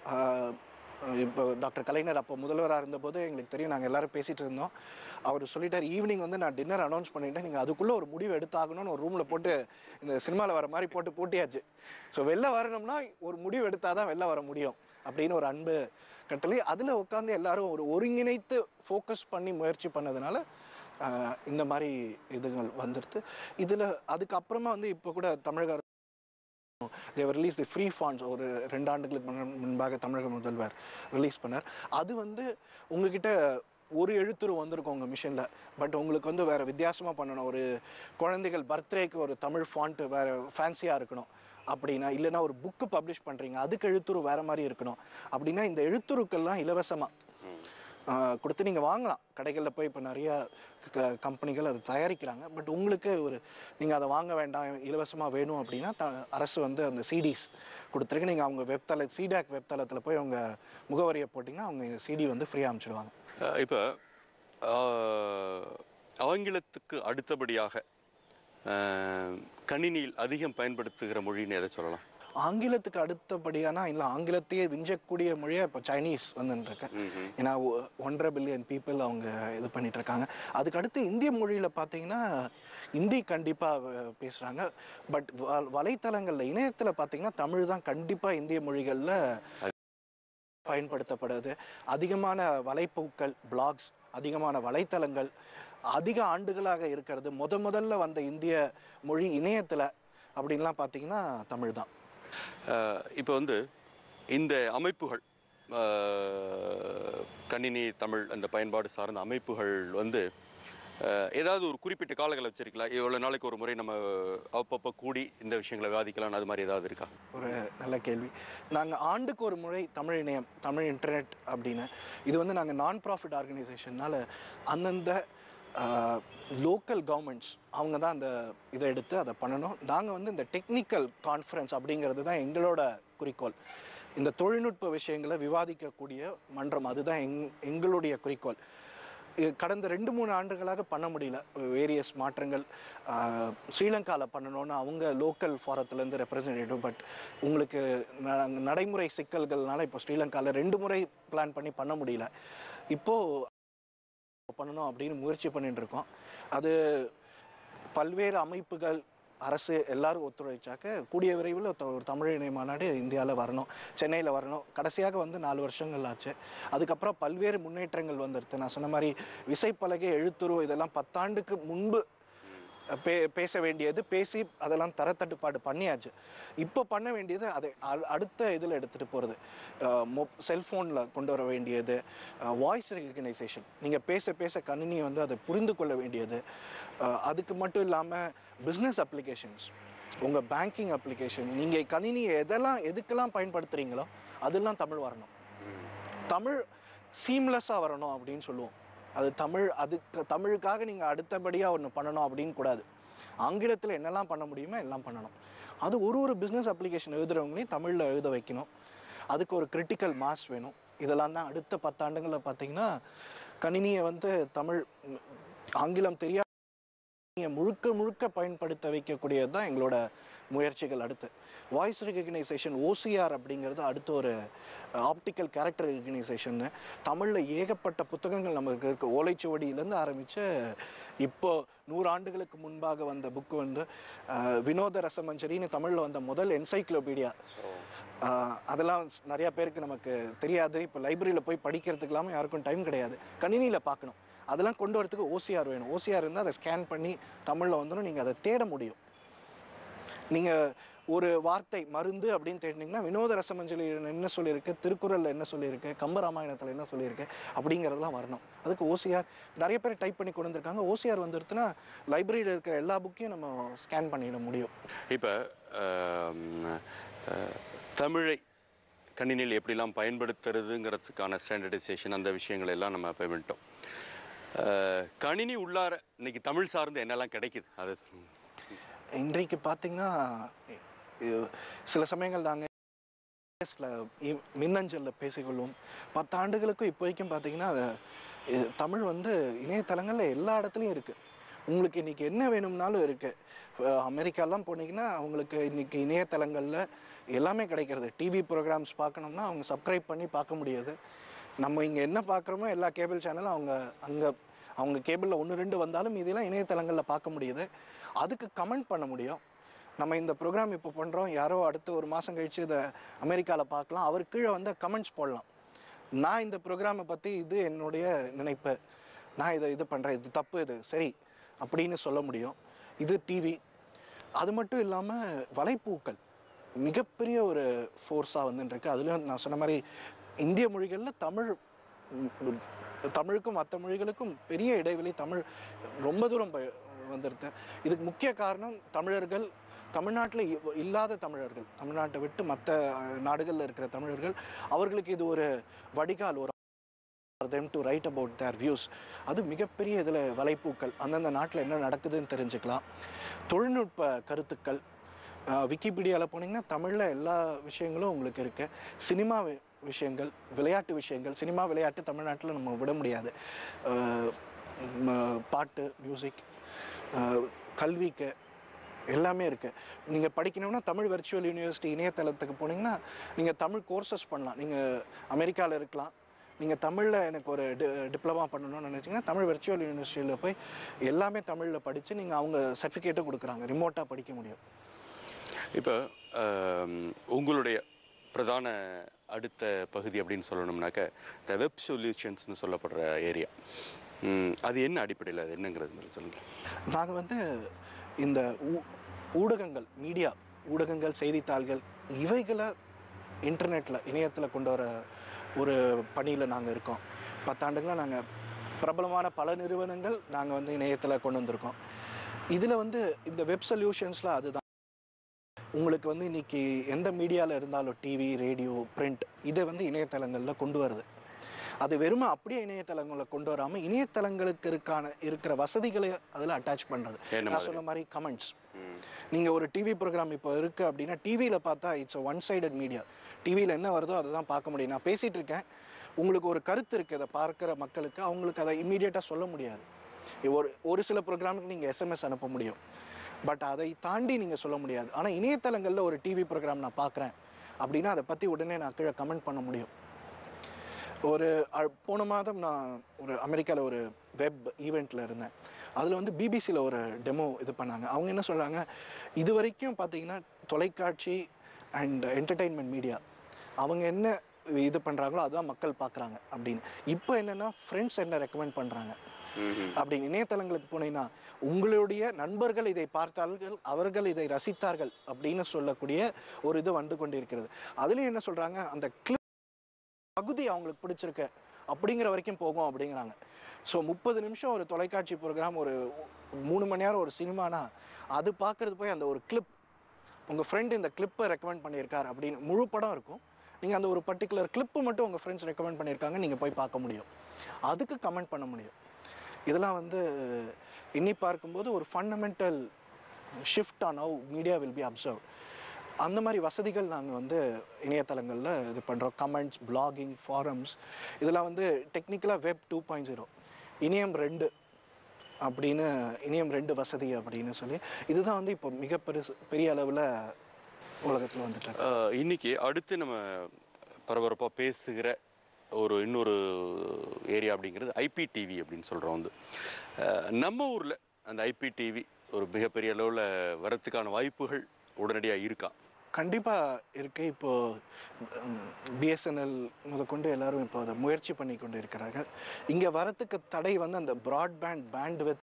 இப்போ டாக்டர் கலைஞர் அப்போ முதல்வராக இருந்தபோது எங்களுக்கு தெரியும் நாங்கள் எல்லாரும் பேசிகிட்டு இருந்தோம் அவர் சொல்லிட்டார் ஈவினிங் வந்து நான் டின்னர் அனௌன்ஸ் பண்ணிட்டேன் நீங்கள் அதுக்குள்ளே ஒரு முடிவு எடுத்தாகணும்னு ஒரு ரூமில் போட்டு இந்த சினிமாவில் வர மாதிரி போட்டு பூட்டியாச்சு ஸோ வெளில வரணும்னா ஒரு முடிவு எடுத்தால் தான் வெளில வர முடியும் அப்படின்னு ஒரு அன்பு கட்டளை அதில் உட்காந்து எல்லாரும் ஒரு ஒருங்கிணைத்து ஃபோக்கஸ் பண்ணி முயற்சி பண்ணதுனால ஆஹ், இந்த மாதிரி இதுகள் வந்துடுது இதில் அதுக்கப்புறமா வந்து இப்போ கூட தமிழக அரசு தேவர் ரிலீஸ் தி ஃப்ரீ ஃபாண்ட்ஸ் ஒரு ரெண்டு ஆண்டுகளுக்கு முன்ன- முன்பாக தமிழக முதல்வர் ரிலீஸ் பண்ணார் அது வந்து உங்ககிட்ட ஒரு எழுத்துரு வந்திருக்கும் உங்கள் மிஷினில் பட் உங்களுக்கு வந்து வேறு வித்தியாசமாக பண்ணணும் ஒரு குழந்தைகள் பர்த்டேக்கு ஒரு தமிழ் ஃபாண்ட்டு வேறு ஃபேன்சியாக இருக்கணும் அப்படின்னா இல்லைன்னா ஒரு புக்கு பப்ளிஷ் பண்ணுறீங்க அதுக்கு எழுத்துரு வேறு மாதிரி இருக்கணும் அப்படின்னா இந்த எழுத்துருக்கள்லாம் இலவசமாக ஆஹ் கொடுத்து நீங்கள் வாங்கலாம் கடைகளில் போய் இப்போ நிறைய க கம்பெனிகள் அதை தயாரிக்கிறாங்க பட் உங்களுக்கு ஒரு நீங்கள் அதை வாங்க வேண்டாம் இலவசமாக வேணும் அப்படின்னா த அரசு வந்து அந்த சிடிஸ் கொடுத்துருக்கு நீங்கள் அவங்க வெப்தள சிடாக் வெப்தளத்தில் போய் அவங்க முகவரியை போட்டிங்கன்னா அவங்க சிடி வந்து ஃப்ரீயாக அனுப்பிச்சிடுவாங்க அஹ் இப்போ அஹ், ஆங்கிலத்துக்கு அடுத்தபடியாக அஹ், கணினியில் அதிகம் பயன்படுத்துகிற மொழின்னு எதை சொல்லலாம் ஆங்கிலத்துக்கு அடுத்தபடியானா இல்லை ஆங்கிலத்தையே விஞ்சக்கூடிய மொழியாக இப்போ சைனீஸ் வந்துட்டு இருக்கு ஏன்னா ஒ- ஒன்றரை பில்லியன் பீப்புள் அவங்க இது பண்ணிட்டு இருக்காங்க அதுக்கு அடுத்து இந்திய மொழியில் பார்த்தீங்கன்னா ஹிந்தி கண்டிப்பாக பேசுகிறாங்க பட் வலைத்தளங்களில் இணையத்தில் பார்த்தீங்கன்னா தமிழ் தான் கண்டிப்பாக இந்திய மொழிகளில் பயன்படுத்தப்படுது அதிகமான வலைப்பூக்கள் பிளாக்ஸ் அதிகமான வலைத்தளங்கள் அதிக ஆண்டுகளாக இருக்கிறது முத முதல்ல வந்த இந்திய மொழி இணையத்தில் அப்படின்லாம் பார்த்தீங்கன்னா தமிழ் தான் அஹ், இப்போ வந்து இந்த அமைப்புகள் அஹ், கணினி தமிழ் அந்த பயன்பாடு சார்ந்த அமைப்புகள் வந்து அஹ், ஏதாவது ஒரு குறிப்பிட்ட காலங்களை வச்சிருக்கலாம் இவ்வளோ நாளைக்கு ஒரு முறை நம்ம அப்பப்போ கூடி இந்த விஷயங்களை விவாதிக்கலாம் அது மாதிரி ஏதாவது இருக்கா ஒரு நல்ல கேள்வி நாங்கள் ஆண்டுக்கு ஒரு முறை தமிழ் இணையம் தமிழ் இன்டர்நெட் அப்படின்னு இது வந்து நாங்கள் நான் ப்ராஃபிட் ஆர்கனைசேஷன்னால அந்தந்த லோக்கல் கவர்மெண்ட்ஸ் அவங்க தான் அந்த இதை எடுத்து அதை பண்ணணும் நாங்கள் வந்து இந்த டெக்னிக்கல் கான்ஃபரன்ஸ் அப்படிங்கிறது தான் எங்களோட குறிக்கோள் இந்த தொழில்நுட்ப விஷயங்களை விவாதிக்கக்கூடிய மன்றம் அதுதான் எங் எங்களுடைய குறிக்கோள் இது கடந்த ரெண்டு மூணு ஆண்டுகளாக பண்ண முடியல வேரியஸ் மாற்றங்கள் ஸ்ரீலங்காவில் பண்ணணும்னு அவங்க லோக்கல் ஃபாரத்துலேருந்து ரெப்ரசன்டேட்டிவ் பட் உங்களுக்கு ந- நடைமுறை சிக்கல்கள்னால இப்போ ஸ்ரீலங்காவில் ரெண்டு முறை பிளான் பண்ணி பண்ண முடியல இப்போது பண்ணணும் அப்படின்னு முயற்சி பண்ணிட்டு இருக்கோம் அது பல்வேறு அமைப்புகள் அரசு எல்லாரும் ஒத்துழைச்சாக்க கூடிய விரைவில் த- ஒரு தமிழ் இணைய மாநாடு இந்தியாவில் வரணும் சென்னையில் வரணும் கடைசியாக வந்து நாலு வருஷங்கள் ஆச்சு அதுக்கப்புறம் பல்வேறு முன்னேற்றங்கள் வந்துடுது நான் சொன்ன மாதிரி விசைப்பலகை எழுத்துருவம் இதெல்லாம் பத்தாண்டுக்கு முன்பு பே பேச வேண்டியது பேசி அதெல்லாம் தரத்தட்டுப்பாடு பண்ணியாச்சு இப்போ பண்ண வேண்டியது அதை அ- அடுத்த இதில் எடுத்துகிட்டு போகிறது மொ செல்ஃபோனில் கொண்டு வர வேண்டியது வாய்ஸ் ரெகக்னைசேஷன் நீங்கள் பேச பேச கணினி வந்து அதை புரிந்து கொள்ள வேண்டியது அஹ், அதுக்கு மட்டும் இல்லாமல் பிஸ்னஸ் அப்ளிகேஷன்ஸ் உங்கள் பேங்கிங் அப்ளிகேஷன் நீங்கள் கணினியை எதெல்லாம் எதுக்கெல்லாம் பயன்படுத்துகிறீங்களோ அதெல்லாம் தமிழ் வரணும் தமிழ் சீம்லெஸ்ஸாக வரணும் அப்படின்னு சொல்லுவோம் அது தமிழ் அதுக்கு தமிழுக்காக நீங்கள் அடுத்தபடியாக ஒன்று பண்ணணும் அப்படின்னு கூடாது ஆங்கிலத்தில் என்னெல்லாம் பண்ண முடியுமோ எல்லாம் பண்ணணும் அது ஒரு ஒரு பிஸ்னஸ் அப்ளிகேஷன் எழுதுறவங்களையும் தமிழில் எழுத வைக்கணும் அதுக்கு ஒரு கிரிட்டிக்கல் மாஸ் வேணும் இதெல்லாம் தான் அடுத்த பத்தாண்டுகளில் பார்த்தீங்கன்னா கணினியை வந்து தமிழ் ம், ஆங்கிலம் தெரியாத கணினியை முழுக்க முழுக்க பயன்படுத்த வைக்கக்கூடியது தான் எங்களோட முயற்சிகள் அடுத்து வாய்ஸ் ரெகக்னைசேஷன் ஓசிஆர் அப்படிங்கிறது அடுத்த ஒரு ஆப்டிக்கல் கேரக்டர் ரெகக்னைசேஷன் தமிழில் ஏகப்பட்ட புத்தகங்கள் நமக்கு இருக்குது ஓலைச்சுவடியிலேருந்து ஆரம்பித்து இப்போ நூறு ஆண்டுகளுக்கு முன்பாக வந்த புக்கு வந்து அஹ், வினோத ரசமஞ்சரின்னு தமிழில் வந்த முதல் என்சைக்ளோபீடியா அதெல்லாம் ஸ்- நிறைய பேருக்கு நமக்கு தெரியாது இப்போ லைப்ரரியில் போய் படிக்கிறதுக்கெல்லாமே யாருக்கும் டைம் கிடையாது கணினியில் பார்க்கணும் அதெல்லாம் கொண்டு வரதுக்கு ஓசிஆர் வேணும் ஓசிஆர் இருந்தால் அதை ஸ்கேன் பண்ணி தமிழில் வந்துடும் நீங்கள் அதை தேட முடியும் நீங்கள் ஒரு வார்த்தை மருந்து அப்படின்னு தேடினீங்கன்னா வினோத ரசமஞ்சலி என்ன சொல்லியிருக்கு திருக்குறளில் என்ன சொல்லியிருக்கு கம்பராமாயணத்தில் என்ன சொல்லியிருக்கு அப்படிங்கிறதெல்லாம் வரணும் அதுக்கு ஓசிஆர் நிறைய பேர் டைப் பண்ணி கொண்டு வந்திருக்காங்க ஓசிஆர் வந்துருச்சுன்னா லைப்ரரியில் இருக்கிற எல்லா புக்கையும் நம்ம ஸ்கேன் பண்ணிட முடியும் இப்போ தமிழை கணினியில் எப்படிலாம் பயன்படுத்துறதுங்கிறதுக்கான ஸ்டாண்டர்டைசேஷன் அந்த விஷயங்கள் எல்லாம் நம்ம பயன்பட்டோம் அஹ், கணினி உள்ளார இன்னைக்கு தமிழ் சார்ந்து என்னெல்லாம் கிடைக்குது அதை சொல்லுங்க. இன்றைக்கு பார்த்தீங்கன்னா இ- சில சமயங்கள் நாங்கள் மின்னஞ்சலில் பேசிக்கொள்வோம் பத்தாண்டுகளுக்கும் இப்போ வரைக்கும் பார்த்தீங்கன்னா அது- இது தமிழ் வந்து இணையதளங்களில் எல்லா இடத்துலையும் இருக்குது உங்களுக்கு இன்னைக்கு என்ன வேணும்னாலும் இருக்குது அமெரிக்காலாம் போனீங்கன்னா அவங்களுக்கு இன்னைக்கு இணையதளங்களில் எல்லாமே கிடைக்கிறது டிவி ப்ரோக்ராம்ஸ் பார்க்கணும்னா அவங்க சப்ஸ்கிரைப் பண்ணி பார்க்க முடியாது நம்ம இங்கே என்ன பார்க்குறோமோ எல்லா கேபிள் சேனலும் அவங்க அங்கே அவங்க கேபிளில் ஒன்று ரெண்டு வந்தாலும் இதெல்லாம் இணையதளங்களில் பார்க்க முடியுது அதுக்கு கமெண்ட் பண்ண முடியும் நம்ம இந்த ப்ரோக்ராம் இப்போ பண்ணுறோம் யாரோ அடுத்து ஒரு மாதம் கழித்து இதை அமெரிக்காவில் பார்க்கலாம் அவர் கீழே வந்து கமெண்ட்ஸ் போடலாம் நான் இந்த ப்ரோக்ராமை பற்றி இது என்னுடைய நினைப்பு நான் இதை இது பண்ணுறேன் இது தப்பு இது சரி அப்படின்னு சொல்ல முடியும் இது டிவி அது மட்டும் இல்லாமல் வலைப்பூக்கள் மிகப்பெரிய ஒரு ஃபோர்ஸாக வந்துட்டுருக்கு அதுலேயும் நான் சொன்ன மாதிரி இந்திய மொழிகளில் தமிழ் ம், ம், தமிழுக்கும் மற்ற மொழிகளுக்கும் பெரிய இடைவெளி தமிழ் ரொம்ப தூரம் போய் வந்துருது இதுக்கு முக்கிய காரணம் தமிழர்கள் தமிழ்நாட்டில் இல்லாத தமிழர்கள் தமிழ்நாட்டை விட்டு மற்ற நாடுகளில் இருக்கிற தமிழர்கள் அவர்களுக்கு இது ஒரு வடிகால் ஒரு for them to write about their views அது மிகப்பெரிய இதில் வலைப்பூக்கள் அந்தந்த நாட்டில் என்ன நடக்குதுன்னு தெரிஞ்சுக்கலாம் தொழில்நுட்ப கருத்துக்கள் விக்கிபீடியாவில் போனீங்கன்னா தமிழில் எல்லா விஷயங்களும் உங்களுக்கு இருக்கு சினிமா வி- விஷயங்கள் விளையாட்டு விஷயங்கள் சினிமா விளையாட்டு தமிழ்நாட்டில் நம்ம விட முடியாது அஹ், ம- பாட்டு மியூசிக் கல்விக்கு எல்லாமே இருக்குது நீங்கள் படிக்கணும்னா தமிழ் வெர்ச்சுவல் யூனிவர்சிட்டி இணையதளத்துக்கு போனீங்கன்னா நீங்கள் தமிழ் கோர்சஸ் பண்ணலாம் நீங்கள் அமெரிக்காவில் இருக்கலாம் நீங்கள் தமிழில் எனக்கு ஒரு டி டிப்ளமா பண்ணணும்னு நினச்சிங்கன்னா தமிழ் வெர்ச்சுவல் யூனிவர்சிட்டியில் போய் எல்லாமே தமிழில் படித்து நீங்கள் அவங்க சர்டிஃபிகேட்டும் கொடுக்குறாங்க ரிமோட்டாக படிக்க முடியும் இப்போ ஆம், உங்களுடைய பிரதான அடுத்த பகுதி அப்படின்னு சொல்லணும்னாக்க த வெப் சொல்யூஷன்ஸ்னு சொல்லப்படுற ஏரியா அது என்ன அடிப்படையில் அது என்னங்கிறது மாதிரி சொல்லுங்கள் நாங்கள் வந்து இந்த ஊ- ஊடகங்கள் மீடியா ஊடகங்கள் செய்தித்தாள்கள் இவைகளை இன்டர்நெட்டில் இணையத்தில் கொண்டு வர ஒரு பணியில் நாங்கள் இருக்கோம் பத்தாண்டுகளாக நாங்கள் பிரபலமான பல நிறுவனங்கள் நாங்கள் வந்து இணையத்தில் கொண்டு வந்திருக்கோம் இதில் வந்து இந்த வெப் சொல்யூஷன்ஸில் அதுதான் உங்களுக்கு வந்து இன்னைக்கு எந்த மீடியாவில் இருந்தாலும் டிவி ரேடியோ பிரிண்ட் இதை வந்து இணையதளங்களில் கொண்டு வருது அது வெறுமை அப்படியே இணையதளங்களை கொண்டு வராமல் இணையதளங்களுக்கு இருக்கான இருக்கிற வசதிகளை அதில் அட்டாச் பண்ணுறது என்ன நான் மாதிரி சொன்ன மாதிரி கமெண்ட்ஸ் நீங்கள் ஒரு டிவி ப்ரோக்ராம் இப்போ இருக்குது அப்படின்னா டிவியில் பார்த்தா இட்ஸ் ஒன் சைடட் மீடியா டிவியில் என்ன வருதோ அதை தான் பார்க்க முடியும் நான் பேசிகிட்டு இருக்கேன் உங்களுக்கு ஒரு கருத்து இருக்குது அதை பார்க்குற மக்களுக்கு அவங்களுக்கு அதை இம்மீடியட்டாக சொல்ல முடியாது ஒரு ஒரு சில ப்ரோக்ராமுக்கு நீங்கள் எஸ்எம்எஸ் அனுப்ப முடியும் பட் அதை தாண்டி நீங்கள் சொல்ல முடியாது ஆனால் இணையதளங்களில் ஒரு டிவி ப்ரோக்ராம் நான் பார்க்குறேன் அப்படின்னா அதை பற்றி உடனே நான் கீழே கமெண்ட் பண்ண முடியும் ஒரு அ- போன மாதம் நான் ஒரு அமெரிக்காவில் ஒரு வெப் ஈவெண்ட்டில் இருந்தேன் அதில் வந்து பிபிசியில் ஒரு டெமோ இது பண்ணாங்க அவங்க என்ன சொல்கிறாங்க இது வரைக்கும் பார்த்தீங்கன்னா தொலைக்காட்சி அண்ட் என்டர்டெயின்மெண்ட் மீடியா அவங்க என்ன இது பண்ணுறாங்களோ அதுதான் மக்கள் பார்க்குறாங்க அப்படின்னு இப்போ என்னென்னா ஃப்ரெண்ட்ஸ் என்ன ரெக்கமெண்ட் பண்ணுறாங்க அப்படி இணையதளங்களுக்கு போனீங்கன்னா உங்களுடைய நண்பர்கள் இதை பார்த்தார்கள் அவர்கள் இதை ரசித்தார்கள் அப்படின்னு சொல்லக்கூடிய ஒரு இது வந்து கொண்டிருக்கிறது அதுலேயும் என்ன சொல்கிறாங்க அந்த கிளிப் பகுதி அவங்களுக்கு பிடிச்சிருக்கு அப்படிங்கிற வரைக்கும் போகும் அப்படிங்கிறாங்க ஸோ முப்பது நிமிஷம் ஒரு தொலைக்காட்சி ப்ரோக்ராம் ஒரு மூணு மணி நேரம் ஒரு சினிமானா அது பார்க்கறது போய் அந்த ஒரு கிளிப் உங்கள் ஃப்ரெண்ட் இந்த கிளிப்பை ரெக்கமெண்ட் பண்ணியிருக்கார் அப்படின்னு முழு படம் இருக்கும் நீங்கள் அந்த ஒரு பர்டிகுலர் கிளிப்பு மட்டும் உங்கள் ஃப்ரெண்ட்ஸ் ரெக்கமெண்ட் பண்ணியிருக்காங்க நீங்கள் போய் பார்க்க முடியும் அதுக்கு கமெண்ட் பண்ண முடியும் இதெல்லாம் வந்து எண்ணி பார்க்கும்போது ஒரு fundamental shift on how media will be observe அந்த மாதிரி வசதிகள் நாங்கள் வந்து இணையதளங்களில் இது பண்ணுறோம் கமெண்ட்ஸ் பிளாகிங் ஃபாரம்ஸ் இதெல்லாம் வந்து டெக்னிக்கலாக வெப் டூ பாயிண்ட் ஜீரோ இணையம் ரெண்டு அப்படின்னு இணையம் ரெண்டு வசதி அப்படின்னு சொல்லி இதுதான் வந்து இப்போ மிக பெருசு பெரிய அளவில் உலகத்தில் வந்துட்டு இருக்கு. ஆஹ் இன்னைக்கு அடுத்து நம்ம பரபரப்பாக பேசுகிற ஒரு இன்னொரு ஏரியா அப்படிங்கிறது ஐபிடிவி அப்படின்னு சொல்கிறோம் வந்து ஆஹ் நம்ம ஊரில் அந்த ஐபிடிவி ஒரு மிகப்பெரிய அளவில் வரத்துக்கான வாய்ப்புகள் உடனடியாக இருக்கா கண்டிப்பாக இருக்கு இப்போ பிஎஸ்என்எல் முதற்கொண்டு எல்லாரும் இப்போ அதை முயற்சி பண்ணி கொண்டு இருக்கிறார்கள் இங்கே வரத்துக்கு தடை வந்து அந்த ப்ராட்பேண்ட் பேண்ட்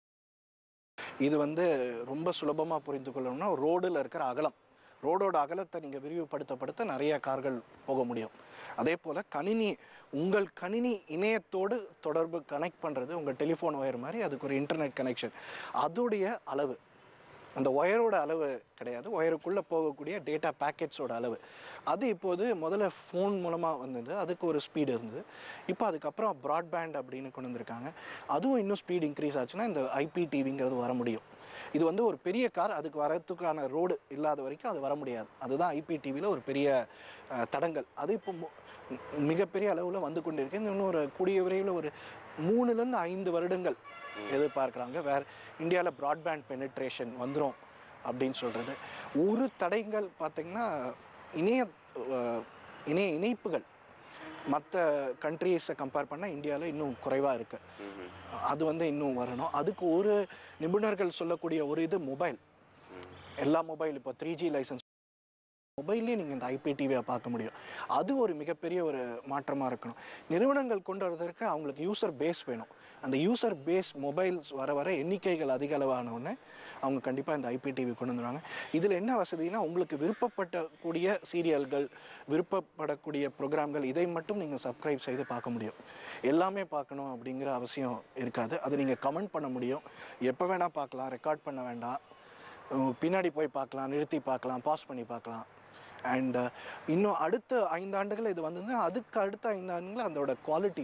இது வந்து ரொம்ப சுலபமாக புரிந்து கொள்ளணும்னா ரோடில் இருக்கிற அகலம் ரோடோட அகலத்தை நீங்கள் விரிவுபடுத்தப்படுத்த நிறைய கார்கள் போக முடியும் அதே போல் கணினி உங்கள் கணினி இணையத்தோடு தொடர்பு கனெக்ட் பண்ணுறது உங்கள் டெலிஃபோன் ஒயர் மாதிரி அதுக்கு ஒரு இன்டர்நெட் கனெக்ஷன் அதோடைய அளவு அந்த ஒயரோட அளவு கிடையாது ஒயருக்குள்ளே போகக்கூடிய டேட்டா பேக்கெட்ஸோட அளவு அது இப்போது முதல்ல ஃபோன் மூலமாக வந்தது அதுக்கு ஒரு ஸ்பீடு இருந்தது இப்போ அதுக்கப்புறம் ப்ராட்பேண்ட் அப்படின்னு கொண்டு வந்திருக்காங்க அதுவும் இன்னும் ஸ்பீடு இன்க்ரீஸ் ஆச்சுன்னா இந்த ஐபிடிவிங்கிறது வர முடியும் இது வந்து ஒரு பெரிய கார் அதுக்கு வரத்துக்கான ரோடு இல்லாத வரைக்கும் அது வர முடியாது அதுதான் ஐபிடிவியில் ஒரு பெரிய அஹ், தடங்கல் அது இப்போ மு- மிகப்பெரிய அளவில் வந்து கொண்டிருக்கு இன்னும் ஒரு கூடிய விரைவில் ஒரு மூணுலேருந்து ஐந்து வருடங்கள் எதிர்பார்க்குறாங்க வேற இந்தியாவில் ப்ராட்பேண்ட் பெனிட்ரேஷன் வந்துடும் அப்படின்னு சொல்கிறது ஒரு தடைகள் பார்த்திங்கன்னா இணைய அஹ், இணைய இணைப்புகள் மற்ற கண்ட்ரீஸை கம்பேர் பண்ணால் இந்தியாவில் இன்னும் குறைவாக இருக்குது அது வந்து இன்னும் வரணும் அதுக்கு ஒரு நிபுணர்கள் சொல்லக்கூடிய ஒரு இது மொபைல் எல்லா மொபைல் இப்போ த்ரீ ஜி லைசன்ஸ் மொபைல்லேயே நீங்கள் இந்த ஐபிடிவியை பார்க்க முடியும் அது ஒரு மிகப்பெரிய ஒரு மாற்றமாக இருக்கணும் நிறுவனங்கள் கொண்டு வரதற்கு அவங்களுக்கு யூசர் பேஸ் வேணும் அந்த யூசர் பேஸ் மொபைல்ஸ் வர வர எண்ணிக்கைகள் அதிக அளவான உடனே அவங்க கண்டிப்பாக இந்த ஐபிடிவி கொண்டு வந்துடுவாங்க இதில் என்ன வசதினா உங்களுக்கு விருப்பப்படக்கூடிய சீரியல்கள் விருப்பப்படக்கூடிய ப்ரோக்ராம்கள் இதை மட்டும் நீங்கள் சப்ஸ்கிரைப் செய்து பார்க்க முடியும் எல்லாமே பார்க்கணும் அப்படிங்கிற அவசியம் இருக்காது அதை நீங்கள் கமெண்ட் பண்ண முடியும் எப்போ வேணால் பார்க்கலாம் ரெக்கார்ட் பண்ண வேண்டாம் அஹ் பின்னாடி போய் பார்க்கலாம் நிறுத்தி பார்க்கலாம் பாஸ் பண்ணி பார்க்கலாம் அண்ட் இன்னும் அடுத்த ஐந்தாண்டுகள் இது வந்ததுன்னா அதுக்கு அடுத்த ஐந்தாண்டுகள் அதோட குவாலிட்டி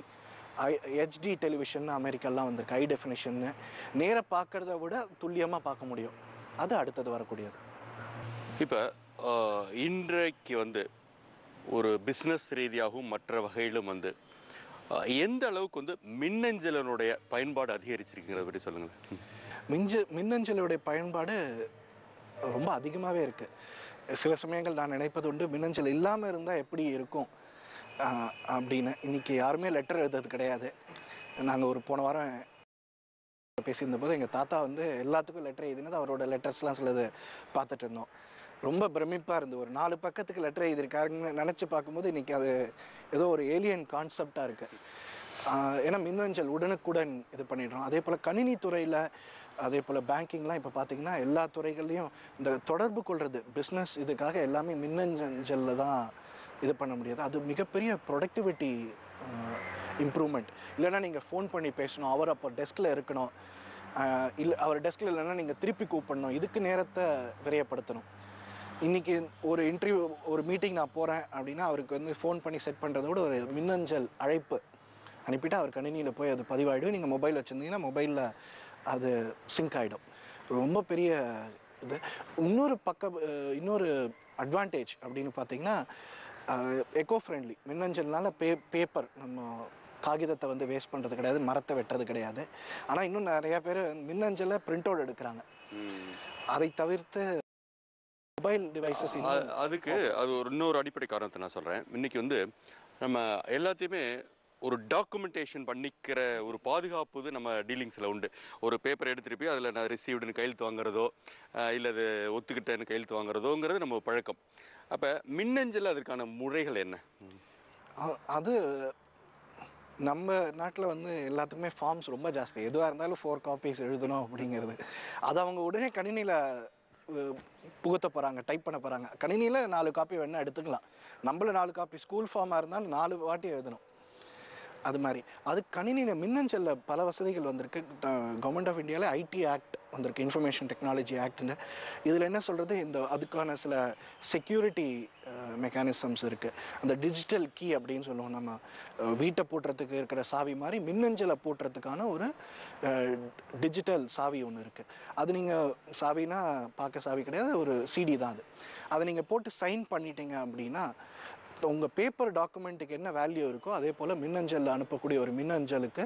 ஐ ஹெச்டி டெலிவிஷன் அமெரிக்காலாம் வந்திருக்கு ஹை டெஃபினிஷன்னு நேராக பார்க்குறத விட துல்லியமாக பார்க்க முடியும் அது அடுத்தது வரக்கூடியது இப்போ இன்றைக்கு வந்து ஒரு பிஸ்னஸ் ரீதியாகவும் மற்ற வகையிலும் வந்து அஹ், எந்த அளவுக்கு வந்து மின்னஞ்சலனுடைய பயன்பாடு அதிகரிச்சிருக்குங்கிறத பற்றி சொல்லுங்களேன் மிஞ்ச மின்னஞ்சலுடைய பயன்பாடு ரொம்ப அதிகமாகவே இருக்குது சில சமயங்கள் நான் நினைப்பது உண்டு மின்னஞ்சல் இல்லாமல் இருந்தால் எப்படி இருக்கும் ஆஹ் அப்படின்னு இன்னைக்கு யாருமே லெட்டர் எழுதுறது கிடையாது நாங்கள் ஒரு போன வாரம் பேசியிருந்தபோது எங்கள் தாத்தா வந்து எல்லாத்துக்கும் லெட்டர் எழுதினது அவரோட லெட்டர்ஸ்லாம் சிலது பார்த்துட்டு இருந்தோம் ரொம்ப பிரமிப்பாக இருந்து ஒரு நாலு பக்கத்துக்கு லெட்டர் எழுதியிருக்காருன்னு நினச்சி பார்க்கும்போது இன்னைக்கு அது ஏதோ ஒரு ஏலியன் கான்செப்டாக இருக்குது ஏன்னா மின்னஞ்சல் உடனுக்குடன் இது பண்ணிடுறோம் அதே போல் கணினி துறையில் அதே போல் பேங்கிங்லாம் இப்போ பார்த்தீங்கன்னா எல்லா துறைகள்லையும் இந்த தொடர்பு கொள்வது பிஸ்னஸ் இதுக்காக எல்லாமே மின்னஞ்சலில் தான் இது பண்ண முடியாது அது மிகப்பெரிய ப்ரொடக்டிவிட்டி இம்ப்ரூவ்மெண்ட் இல்லைன்னா நீங்கள் ஃபோன் பண்ணி பேசணும் அவர் அப்போ டெஸ்கில் இருக்கணும் இல்லை அவர் டெஸ்கில் இல்லைன்னா நீங்கள் திருப்பி கூப்பிடணும் இதுக்கு நேரத்தை விரையப்படுத்தணும் இன்றைக்கி ஒரு இன்டர்வியூ ஒரு மீட்டிங் நான் போகிறேன் அப்படின்னா அவருக்கு வந்து ஃபோன் பண்ணி செட் பண்ணுறத விட ஒரு மின்னஞ்சல் அழைப்பு அனுப்பிட்டு அவர் கணினியில் போய் அது பதிவாயிடும் நீங்கள் மொபைல் வச்சுருந்தீங்கன்னா மொபைலில் அது சிங்க் ஆகிடும் ரொம்ப பெரிய இது இன்னொரு பக்க அஹ், இன்னொரு அட்வான்டேஜ் அப்படின்னு பார்த்தீங்கன்னா எக்கோ ஃப்ரெண்ட்லி மின்னஞ்சல்னால பே பேப்பர் நம்ம காகிதத்தை வந்து வேஸ்ட் பண்ணுறது கிடையாது மரத்தை வெட்டுறது கிடையாது ஆனால் இன்னும் நிறைய பேர் மின்னஞ்சலை பிரிண்ட் அவுட் எடுக்கிறாங்க அதை தவிர்த்து மொபைல் டிவைசஸ் அ- அதுக்கு அது ஒரு இன்னொரு அடிப்படை காரணத்தை நான் சொல்கிறேன் இன்னைக்கு வந்து நம்ம எல்லாத்தையுமே ஒரு டாக்குமெண்டேஷன் பண்ணிக்கிற ஒரு பாதுகாப்பு இது நம்ம டீலிங்ஸில் உண்டு ஒரு பேப்பர் எடுத்துட்டு போய் அதில் நான் ரிசீவ்டுன்னு கையெழுத்து வாங்குறதோ அஹ், இல்ல அது ஒத்துக்கிட்டேன்னு கையெழுத்து வாங்குறதோங்கிறது நம்ம பழக்கம் அப்போ மின்னஞ்சல் அதற்கான முறைகள் என்ன ம். அ- அது நம்ம நாட்டில் வந்து எல்லாத்துக்குமே ஃபார்ம்ஸ் ரொம்ப ஜாஸ்தி எதுவாக இருந்தாலும் ஃபோர் காப்பீஸ் எழுதணும் அப்படிங்கிறது அது அவங்க உடனே கணினியில் புகுத்த போகிறாங்க டைப் பண்ண போகிறாங்க கணினியில் நாலு காப்பி வேணால் எடுத்துக்கலாம் நம்மள நாலு காப்பி ஸ்கூல் ஃபார்மாக இருந்தாலும் நாலு வாட்டி எழுதணும் அது மாதிரி அது கணினியில் மின்னஞ்சலில் பல வசதிகள் வந்திருக்கு கவர்மெண்ட் ஆஃப் இந்தியாவில் ஐடி ஆக்ட் வந்திருக்கு இன்ஃபர்மேஷன் டெக்னாலஜி ஆக்ட்னு இதில் என்ன சொல்கிறது இந்த அதுக்கான சில செக்யூரிட்டி மெக்கானிசம்ஸ் இருக்குது அந்த டிஜிட்டல் கீ அப்படின்னு சொல்லுவோம் நம்ம அஹ், வீட்டை பூட்டுறதுக்கு இருக்கிற சாவி மாதிரி மின்னஞ்சலை பூட்டுறதுக்கான ஒரு டிஜிட்டல் சாவி ஒன்று இருக்குது அது நீங்கள் சாவினா பார்க்க சாவி கிடையாது ஒரு சிடி தான் அது அதை நீங்கள் போட்டு சைன் பண்ணிட்டீங்க அப்படின்னா உங்கள் பேப்பர் டாக்குமெண்ட்டுக்கு என்ன வேல்யூ இருக்கோ அதே போல் மின்னஞ்சலில் அனுப்பக்கூடிய ஒரு மின்னஞ்சலுக்கு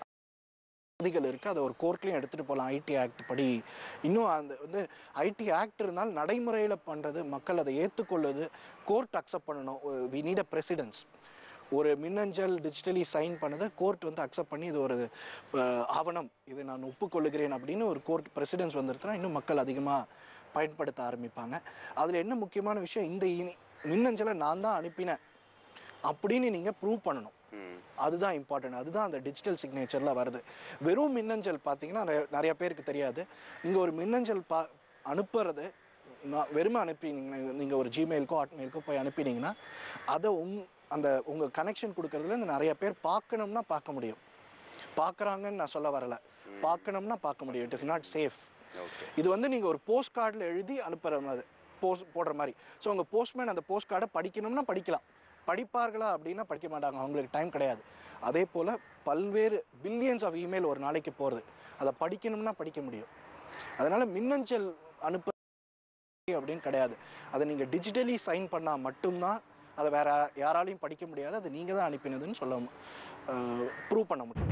விதிகள் இருக்குது அதை ஒரு கோர்ட்லேயும் எடுத்துகிட்டு போகலாம் ஐடி ஆக்ட் படி இன்னும் அந்த வந்து ஐடி ஆக்ட் இருந்தால் நடைமுறையில் பண்ணுறது மக்கள் அதை ஏற்றுக்கொள்ளுது கோர்ட் அக்செப்ட் பண்ணணும் வி நீட் அ பிரசிடென்ஸ் ஒரு மின்னஞ்சல் டிஜிட்டலி சைன் பண்ணதை கோர்ட் வந்து அக்செப்ட் பண்ணி இது ஒரு அஹ், ஆவணம் இதை நான் ஒப்புக்கொள்ளுகிறேன் அப்படின்னு ஒரு கோர்ட் பிரசிடென்ஸ் வந்துருச்சுன்னா இன்னும் மக்கள் அதிகமாக பயன்படுத்த ஆரம்பிப்பாங்க அதில் என்ன முக்கியமான விஷயம் இந்த இனி- மின்னஞ்சலை நான் தான் அனுப்பினேன் அப்படின்னு நீங்கள் ப்ரூவ் பண்ணணும் ம். அதுதான் இம்பார்ட்டன்ட் அதுதான் அந்த டிஜிட்டல் சிக்னேச்சரில் வருது வெறும் மின்னஞ்சல் பார்த்தீங்கன்னா நிறைய- நிறைய பேருக்கு தெரியாது நீங்கள் ஒரு மின்னஞ்சல் பா அனுப்புறது நான் வெறுமை அனுப்பி நீங்கள் நீங்கள் ஒரு ஜிமெயிலுக்கோ ஹாட்மெயிலுக்கோ போய் அனுப்பினீங்கன்னா அதை உங் அந்த உங்கள் கனெக்ஷன் கொடுக்கறதுல இந்த நிறைய பேர் பார்க்கணும்னா பார்க்க முடியும் பார்க்குறாங்கன்னு நான் சொல்ல வரல பார்க்கணும்னா பார்க்க முடியும் it is not safe okay இது வந்து நீங்கள் ஒரு போஸ்ட் கார்டில் எழுதி அனுப்புகிற மாதிரி போஸ்ட் போடுற மாதிரி ஸோ உங்கள் போஸ்ட்மேன் அந்த போஸ்ட் கார்டை படிக்கணும்னா படிக்கலாம் படிப்பார்களா அப்படின்னா படிக்க மாட்டாங்க அவங்களுக்கு டைம் கிடையாது அதே போல் பல்வேறு பில்லியன்ஸ் ஆஃப் இமெயில் ஒரு நாளைக்கு போகிறது அதை படிக்கணும்னா படிக்க முடியும் அதனால் மின்னஞ்சல் அனுப்ப அப்படின்னு கிடையாது அதை நீங்கள் டிஜிட்டலி சைன் பண்ணால் மட்டும்தான் அதை வேற யாராலையும் படிக்க முடியாது அது நீங்கள் தான் அனுப்பினதுன்னு சொல்ல ப்ரூவ் பண்ண முடியும்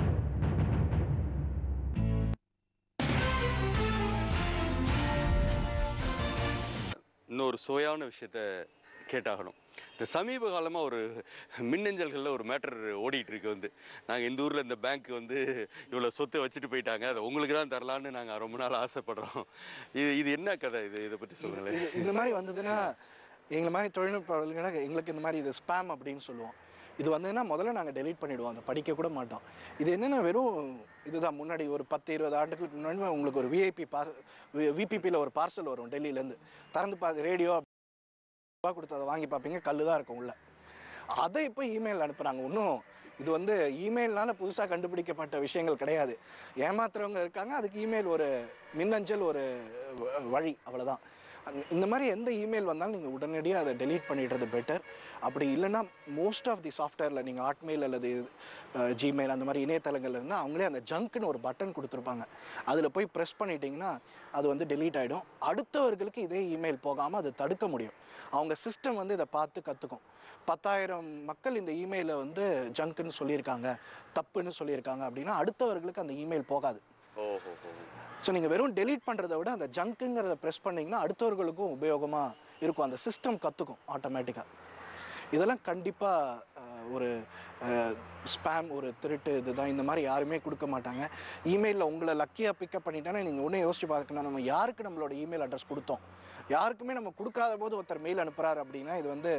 இன்னொரு சுவையான விஷயத்த கேட்டாகணும் இந்த சமீப காலமாக ஒரு மின்னஞ்சல்களில் ஒரு மேட்டர் ஓடிட்டு இருக்கு வந்து நாங்கள் இந்த ஊரில் இந்த பேங்க் வந்து இவ்வளோ சொத்தை வச்சுட்டு போயிட்டாங்க அதை உங்களுக்கு தான் தரலான்னு நாங்கள் ரொம்ப நாள் ஆசைப்படுறோம் இது இது என்ன கதை இது இதை பற்றி சொல்லுங்களேன் இது இந்த மாதிரி வந்ததுன்னா எங்களை மாதிரி தொழில்நுட்ப எங்களுக்கு இந்த மாதிரி இது ஸ்பேம் அப்படின்னு சொல்லுவோம் இது வந்ததுன்னா முதல்ல நாங்கள் டெலீட் பண்ணிடுவோம் அதை படிக்க கூட மாட்டோம் இது என்னென்னா வெறும் இதுதான் முன்னாடி ஒரு பத்து இருபது ஆண்டுகளுக்கு முன்னாடி உங்களுக்கு ஒரு விஐபி பார் விபிபியில் ஒரு பார்சல் வரும் டெல்லியிலேருந்து திறந்து பார்த்து ரேடியோ ரூபா கொடுத்து அதை வாங்கி பார்ப்பீங்க கல் தான் இருக்கும் உள்ள அதை இப்போ இமெயில் அனுப்புகிறாங்க இன்னும் இது வந்து இமெயில்னால புதுசாக கண்டுபிடிக்கப்பட்ட விஷயங்கள் கிடையாது ஏமாத்துறவங்க இருக்காங்க அதுக்கு இமெயில் ஒரு மின்னஞ்சல் ஒரு வ- வழி அவ்வளவுதான் அந்த- இந்த மாதிரி எந்த இமெயில் வந்தாலும் நீங்கள் உடனடியாக அதை delete பண்ணிடுறது பெட்டர் அப்படி இல்லைன்னா மோஸ்ட் ஆஃப் தி சாஃப்ட்வேரில் நீங்கள் ஹாட்மெயில் அல்லது ஜிமெயில் அந்த மாதிரி இணையதளங்கள்ல இருந்தால் அவங்களே அந்த ஜங்க்னு ஒரு பட்டன் கொடுத்துருப்பாங்க அதில் போய் ப்ரெஸ் பண்ணிட்டீங்கன்னா அது வந்து delete ஆகிடும் அடுத்தவர்களுக்கு இதே இமெயில் போகாமல் அதை தடுக்க முடியும் அவங்க சிஸ்டம் வந்து இதை பார்த்து கற்றுக்கும் பத்தாயிரம் மக்கள் இந்த இமெயிலை வந்து ஜங்க்னு சொல்லியிருக்காங்க தப்புன்னு சொல்லியிருக்காங்க அப்படின்னா அடுத்தவர்களுக்கு அந்த இமெயில் போகாது ஓஹோ ஸோ நீங்கள் வெறும் delete பண்ணுறத விட அந்த ஜங்க்குங்கிறத ப்ரெஸ் பண்ணிங்கன்னா அடுத்தவர்களுக்கும் உபயோகமாக இருக்கும் அந்த சிஸ்டம் கற்றுக்கும் ஆட்டோமேட்டிக்காக இதெல்லாம் கண்டிப்பாக ஒரு ஸ்பேம் ஒரு திருட்டு இதுதான் இந்த மாதிரி யாருமே கொடுக்க மாட்டாங்க இமெயிலில் உங்களை லக்கியாக பிக்கப் பண்ணிட்டேன்னா நீங்கள் ஒன்றே யோசிச்சு பார்க்கணும் நம்ம யாருக்கு நம்மளோட இமெயில் அட்ரஸ் கொடுத்தோம் யாருக்குமே நம்ம கொடுக்காத போது ஒருத்தர் மெயில் அனுப்புகிறாரு அப்படின்னா இது வந்து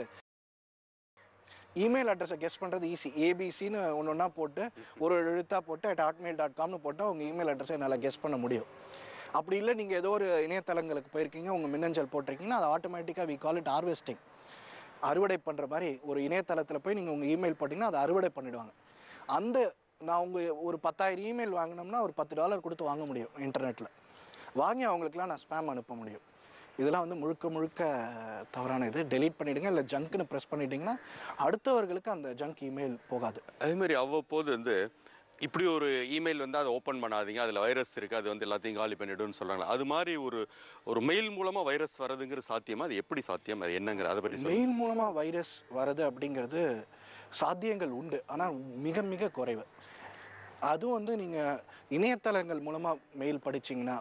இமெயில் அட்ரஸை கெஸ் பண்ணுறது ஈஸி ஏபிசின்னு ஒன்று ஒன்றா போட்டு ஒரு ஒரு எழுத்தாக போட்டு அட் ஹாட்மெயில் டாட் காம்னு போட்டால் உங்கள் இமெயில் அட்ரஸை என்னால் கெஸ் பண்ண முடியும் அப்படி இல்லை நீங்கள் ஏதோ ஒரு இணையதளங்களுக்கு போயிருக்கீங்க உங்கள் மின்னஞ்சல் போட்டிருக்கீங்கன்னா அது ஆட்டோமேட்டிக்காக வி கால் இட் ஹார்வெஸ்டிங் அறுவடை பண்ணுற மாதிரி ஒரு இணையதளத்தில் போய் நீங்கள் உங்கள் இமெயில் போட்டிங்கன்னா அதை அறுவடை பண்ணிடுவாங்க அந்த நான் உங்கள் ஒரு பத்தாயிரம் இமெயில் வாங்கினோம்னா ஒரு பத்து டாலர் கொடுத்து வாங்க முடியும் இன்டர்நெட்டில் வாங்கி அவங்களுக்குலாம் நான் ஸ்பேம் அனுப்ப முடியும் இதெல்லாம் வந்து முழுக்க முழுக்க தவறான இது delete பண்ணிடுங்க இல்லை ஜங்க்னு ப்ரெஸ் பண்ணிட்டீங்கன்னா அடுத்தவர்களுக்கு அந்த ஜங்க் இமெயில் போகாது அதே மாதிரி அவ்வப்போது வந்து இப்படி ஒரு இமெயில் வந்து அதை ஓப்பன் பண்ணாதீங்க அதில் வைரஸ் இருக்குது அது வந்து எல்லாத்தையும் காலி பண்ணிடுன்னு சொல்கிறாங்க அது மாதிரி ஒரு ஒரு மெயில் மூலமாக வைரஸ் வரதுங்கிற சாத்தியமா அது எப்படி சாத்தியம் அது என்னங்கிற அதை பற்றி சொல்லுங்க மெயில் மூலமாக வைரஸ் வருது அப்படிங்கிறது சாத்தியங்கள் உண்டு ஆனால் மிக மிக குறைவு அதுவும் வந்து நீங்கள் இணையதளங்கள் மூலமாக மெயில் படிச்சீங்கன்னா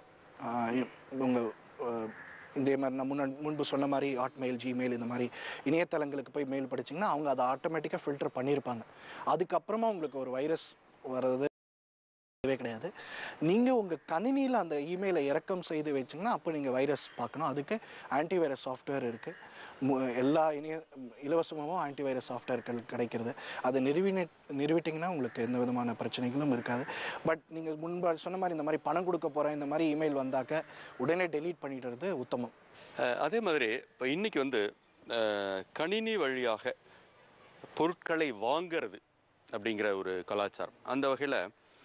உங்கள் இதே மாதிரி நான் முன்ன முன்பு சொன்ன மாதிரி ஹாட்மெயில் ஜிமெயில் இந்த மாதிரி இணையதளங்களுக்கு போய் மெயில் படிச்சீங்கன்னா அவங்க அதை ஆட்டோமேட்டிக்காக ஃபில்டர் பண்ணியிருப்பாங்க அதுக்கப்புறமா உங்களுக்கு ஒரு வைரஸ் வர்றது தேவை கிடையாது நீங்கள் உங்கள் கணினியில் அந்த இமெயிலை இறக்கம் செய்து வச்சிங்கன்னா அப்போ நீங்கள் வைரஸ் பார்க்கணும் அதுக்கு ஆன்டிவைரஸ் சாஃப்ட்வேர் இருக்குது எல்லா இணைய இலவசமாகவும் ஆன்டிவைரஸ் சாஃப்ட்வேர்கள் கிடைக்கிறது அதை நிறுவின நிறுவிட்டிங்கன்னா உங்களுக்கு எந்த விதமான பிரச்சனைகளும் இருக்காது பட் நீங்கள் முன்பு சொன்ன மாதிரி இந்த மாதிரி பணம் கொடுக்க போகிறேன் இந்த மாதிரி இமெயில் வந்தாக்க உடனே டெலீட் பண்ணிடுறது உத்தமம் அஹ் அதே மாதிரி இப்போ இன்னைக்கு வந்து அஹ், கணினி வழியாக பொருட்களை வாங்கிறது அப்படிங்கிற ஒரு கலாச்சாரம் அந்த வகையில்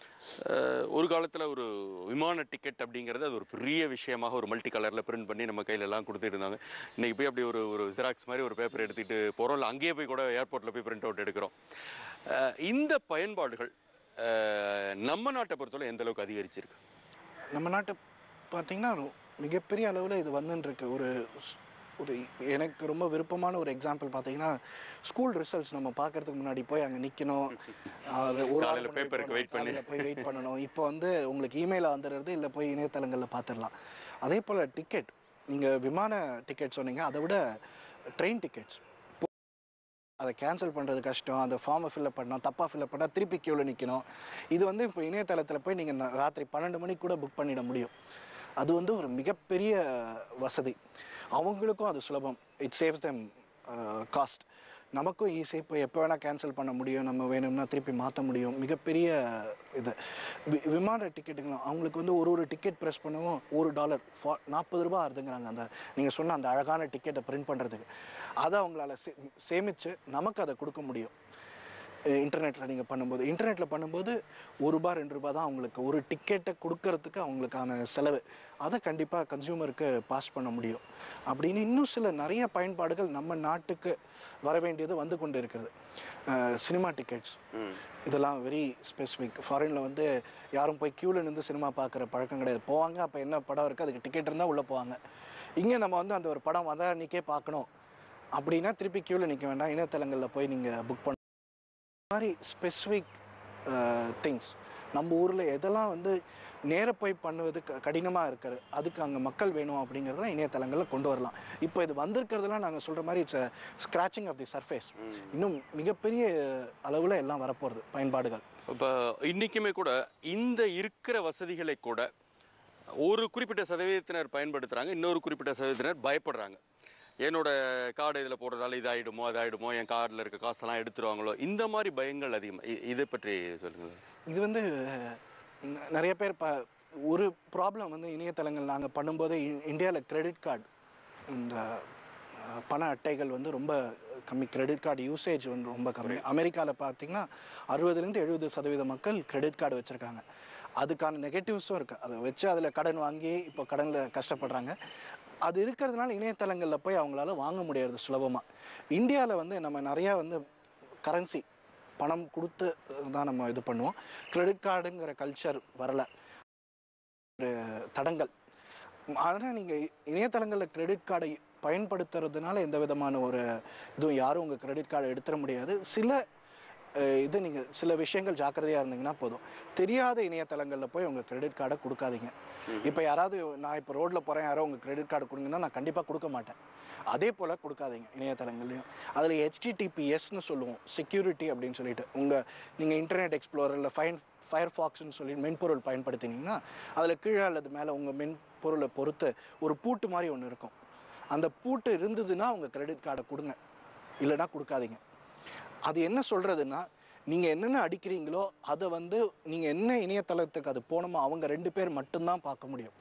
ஒரு காலத்தில் ஒரு விமான டிக்கெட் அப்படிங்கிறது அது ஒரு பெரிய விஷயமாக ஒரு மல்டி கலரில் பிரிண்ட் பண்ணி நம்ம கையில எல்லாம் கொடுத்துட்டு இருந்தாங்க இன்னைக்கு போய் அப்படி ஒரு ஒரு ஜெராக்ஸ் மாதிரி ஒரு பேப்பர் எடுத்துகிட்டு போகிறோம் இல்லை அங்கேயே போய் கூட ஏர்போர்ட்டில் போய் பிரிண்ட் அவுட் எடுக்கிறோம் அஹ் இந்த பயன்பாடுகள் அஹ், நம்ம நாட்டை பொறுத்தவரை எந்த அளவுக்கு அதிகரிச்சிருக்கு நம்ம நாட்டு பார்த்தீங்கன்னா ரொ- மிகப்பெரிய அளவில் இது வந்துன்னு இருக்கு ஒரு ஸ்- ஒரு எனக்கு ரொம்ப விருப்பமான ஒரு எக்ஸாம்பிள் பார்த்தீங்கன்னா ஸ்கூல் ரிசல்ட்ஸ் நம்ம பார்க்கறதுக்கு முன்னாடி போய் அங்கே நிற்கணும் காலையில பேப்பருக்கு wait பண்ணி. போய் வெயிட் பண்ணணும் இப்போ வந்து உங்களுக்கு இமெயிலில் வந்துடுறது இல்லை போய் இணையதளங்களில் பார்த்துடலாம் அதே போல் டிக்கெட் நீங்கள் விமான டிக்கெட் சொன்னீங்க அதை விட ட்ரெயின் டிக்கெட்ஸ் அதை கேன்சல் பண்ணுறது கஷ்டம் அந்த ஃபார்மை ஃபில்அப் பண்ணணும் தப்பாக ஃபில்அப் பண்ணால் திருப்பி க்யூவில் நிற்கணும் இது வந்து இப்போ இணையதளத்தில் போய் நீங்கள் ராத்திரி பன்னெண்டு மணிக்கு கூட புக் பண்ணிட முடியும் அது வந்து ஒரு மிகப்பெரிய வசதி அவங்களுக்கும் அது சுலபம் இட் சேவ்ஸ் தெம் காஸ்ட் நமக்கும் ஈஸி இப்போ எப்போ வேணால் கேன்சல் பண்ண முடியும் நம்ம வேணும்னா திருப்பி மாற்ற முடியும் மிகப்பெரிய இது வி- விமான டிக்கெட்டுங்களும் அவங்களுக்கு வந்து ஒரு ஒரு டிக்கெட் ப்ரெஸ் பண்ணவும் ஒரு டாலர் ஃபா நாற்பது ரூபாய் ஆகுதுங்கிறாங்க அந்த நீங்கள் சொன்ன அந்த அழகான டிக்கெட்டை பிரிண்ட் பண்ணுறதுக்கு அதை அவங்களால சே சேமித்து நமக்கு அதை கொடுக்க முடியும் இன்டர்நெட்டில் நீங்கள் பண்ணும்போது இன்டர்நெட்டில் பண்ணும்போது ஒரு ரூபா ரெண்டு ரூபா தான் அவங்களுக்கு ஒரு டிக்கெட்டை கொடுக்கறதுக்கு அவங்களுக்கான செலவு அதை கண்டிப்பாக கன்சியூமருக்கு பாஸ் பண்ண முடியும் அப்படின்னு இன்னும் சில நிறைய பயன்பாடுகள் நம்ம நாட்டுக்கு வர வேண்டியது வந்து கொண்டு இருக்கிறது சினிமா டிக்கெட்ஸ் இதெல்லாம் வெரி ஸ்பெசிஃபிக் ஃபாரினில் வந்து யாரும் போய் க்யூவில் நின்று சினிமா பார்க்குற பழக்கம் கிடையாது போவாங்க அப்போ என்ன படம் இருக்குது அதுக்கு டிக்கெட் இருந்தால் உள்ளே போவாங்க இங்கே நம்ம வந்து அந்த ஒரு படம் வந்தால் அன்றைக்கே பார்க்கணும் அப்படின்னா திருப்பி க்யூவில் நிற்க வேண்டாம் இணையதளங்களில் போய் நீங்கள் புக் பண்ண மாதிரி ஸ்பெசிஃபிக் திங்ஸ் நம்ம ஊரில் எதெல்லாம் வந்து நேர போய் பண்ணுவது க கடினமாக இருக்குது அதுக்கு அங்கே மக்கள் வேணும் அப்படிங்கிறத இணையதளங்களில் கொண்டு வரலாம் இப்போ இது வந்திருக்கிறதுலாம் நாங்கள் சொல்கிற மாதிரி it's scratching of the surface இன்னும் மிகப்பெரிய அளவில் எல்லாம் வரப்போகிறது பயன்பாடுகள் இப்போ இன்றைக்குமே கூட இந்த இருக்கிற வசதிகளை கூட ஒரு குறிப்பிட்ட சதவீதத்தினர் பயன்படுத்துகிறாங்க இன்னொரு குறிப்பிட்ட சதவீதத்தினர் பயப்படுறாங்க என்னோட கார்டு இதில் போடுறதால இதாயிடுமோ அதாயிடுமோ என் கார்டில் இருக்க காசெல்லாம் எடுத்துருவாங்களோ இந்த மாதிரி பயங்கள் அதிகமாக இதை பற்றி சொல்லுங்கள் இது வந்து ந- நிறைய பேர் ப ஒரு ப்ராப்ளம் வந்து இணையதளங்கள் நாங்கள் பண்ணும்போது இந்தியாவில் கிரெடிட் கார்டு இந்த அஹ், பண அட்டைகள் வந்து ரொம்ப கம்மி கிரெடிட் கார்டு யூசேஜ் வந்து ரொம்ப கம்மி அமெரிக்காவில் பார்த்தீங்கன்னா அறுபதுலேருந்து எழுபது சதவீத மக்கள் கிரெடிட் கார்டு வச்சுருக்காங்க அதுக்கான நெகட்டிவ்ஸும் இருக்குது அதை வச்சு அதில் கடன் வாங்கி இப்போ கடனில் கஷ்டப்படுறாங்க அது இருக்கிறதுனால இணையதளங்களில் போய் அவங்களால வாங்க முடியாது சுலபமாக இந்தியாவில் வந்து நம்ம நிறையா வந்து கரன்சி பணம் கொடுத்து தான் நம்ம இது பண்ணுவோம் கிரெடிட் கார்டுங்கிற கல்ச்சர் வரலை ஒரு தடங்கள் ஆனால் நீங்கள் இணையதளங்களில் கிரெடிட் கார்டை பயன்படுத்துறதுனால எந்த விதமான ஒரு இதுவும் யாரும் உங்கள் கிரெடிட் கார்டை எடுத்துட முடியாது சில அஹ், இது நீங்கள் சில விஷயங்கள் ஜாக்கிரதையாக இருந்தீங்கன்னா போதும் தெரியாத இணையதளங்களில் போய் உங்கள் கிரெடிட் கார்டை கொடுக்காதீங்க இப்போ யாராவது நான் இப்போ ரோட்டில் போகிறேன் யாரோ உங்கள் கிரெடிட் கார்டு கொடுங்கன்னா நான் கண்டிப்பாக கொடுக்க மாட்டேன் அதே போல் கொடுக்காதீங்க இணையதளங்கள்லையும் அதில் ஹெச்டிடிபிஎஸ்னு சொல்லுவோம் செக்யூரிட்டி அப்படின்னு சொல்லிட்டு உங்கள் நீங்கள் இன்டர்நெட் எக்ஸ்ப்ளோரர் இல்லை ஃபைன் ஃபயர்ஃபாக்ஸ்னு சொல்லி மென்பொருள் பயன்படுத்தினீங்கன்னா அதில் கீழே அல்லது மேலே உங்கள் மென்பொருளை பொறுத்து ஒரு பூட்டு மாதிரி ஒன்று இருக்கும் அந்த பூட்டு இருந்ததுன்னா உங்கள் கிரெடிட் கார்டை கொடுங்க இல்லைன்னா கொடுக்காதீங்க அது என்ன சொல்கிறதுன்னா நீங்கள் என்னென்ன அடிக்கிறீங்களோ அதை வந்து நீங்கள் என்ன இணையதளத்துக்கு அது போகணுமோ அவங்க ரெண்டு பேர் மட்டும்தான் பார்க்க முடியும்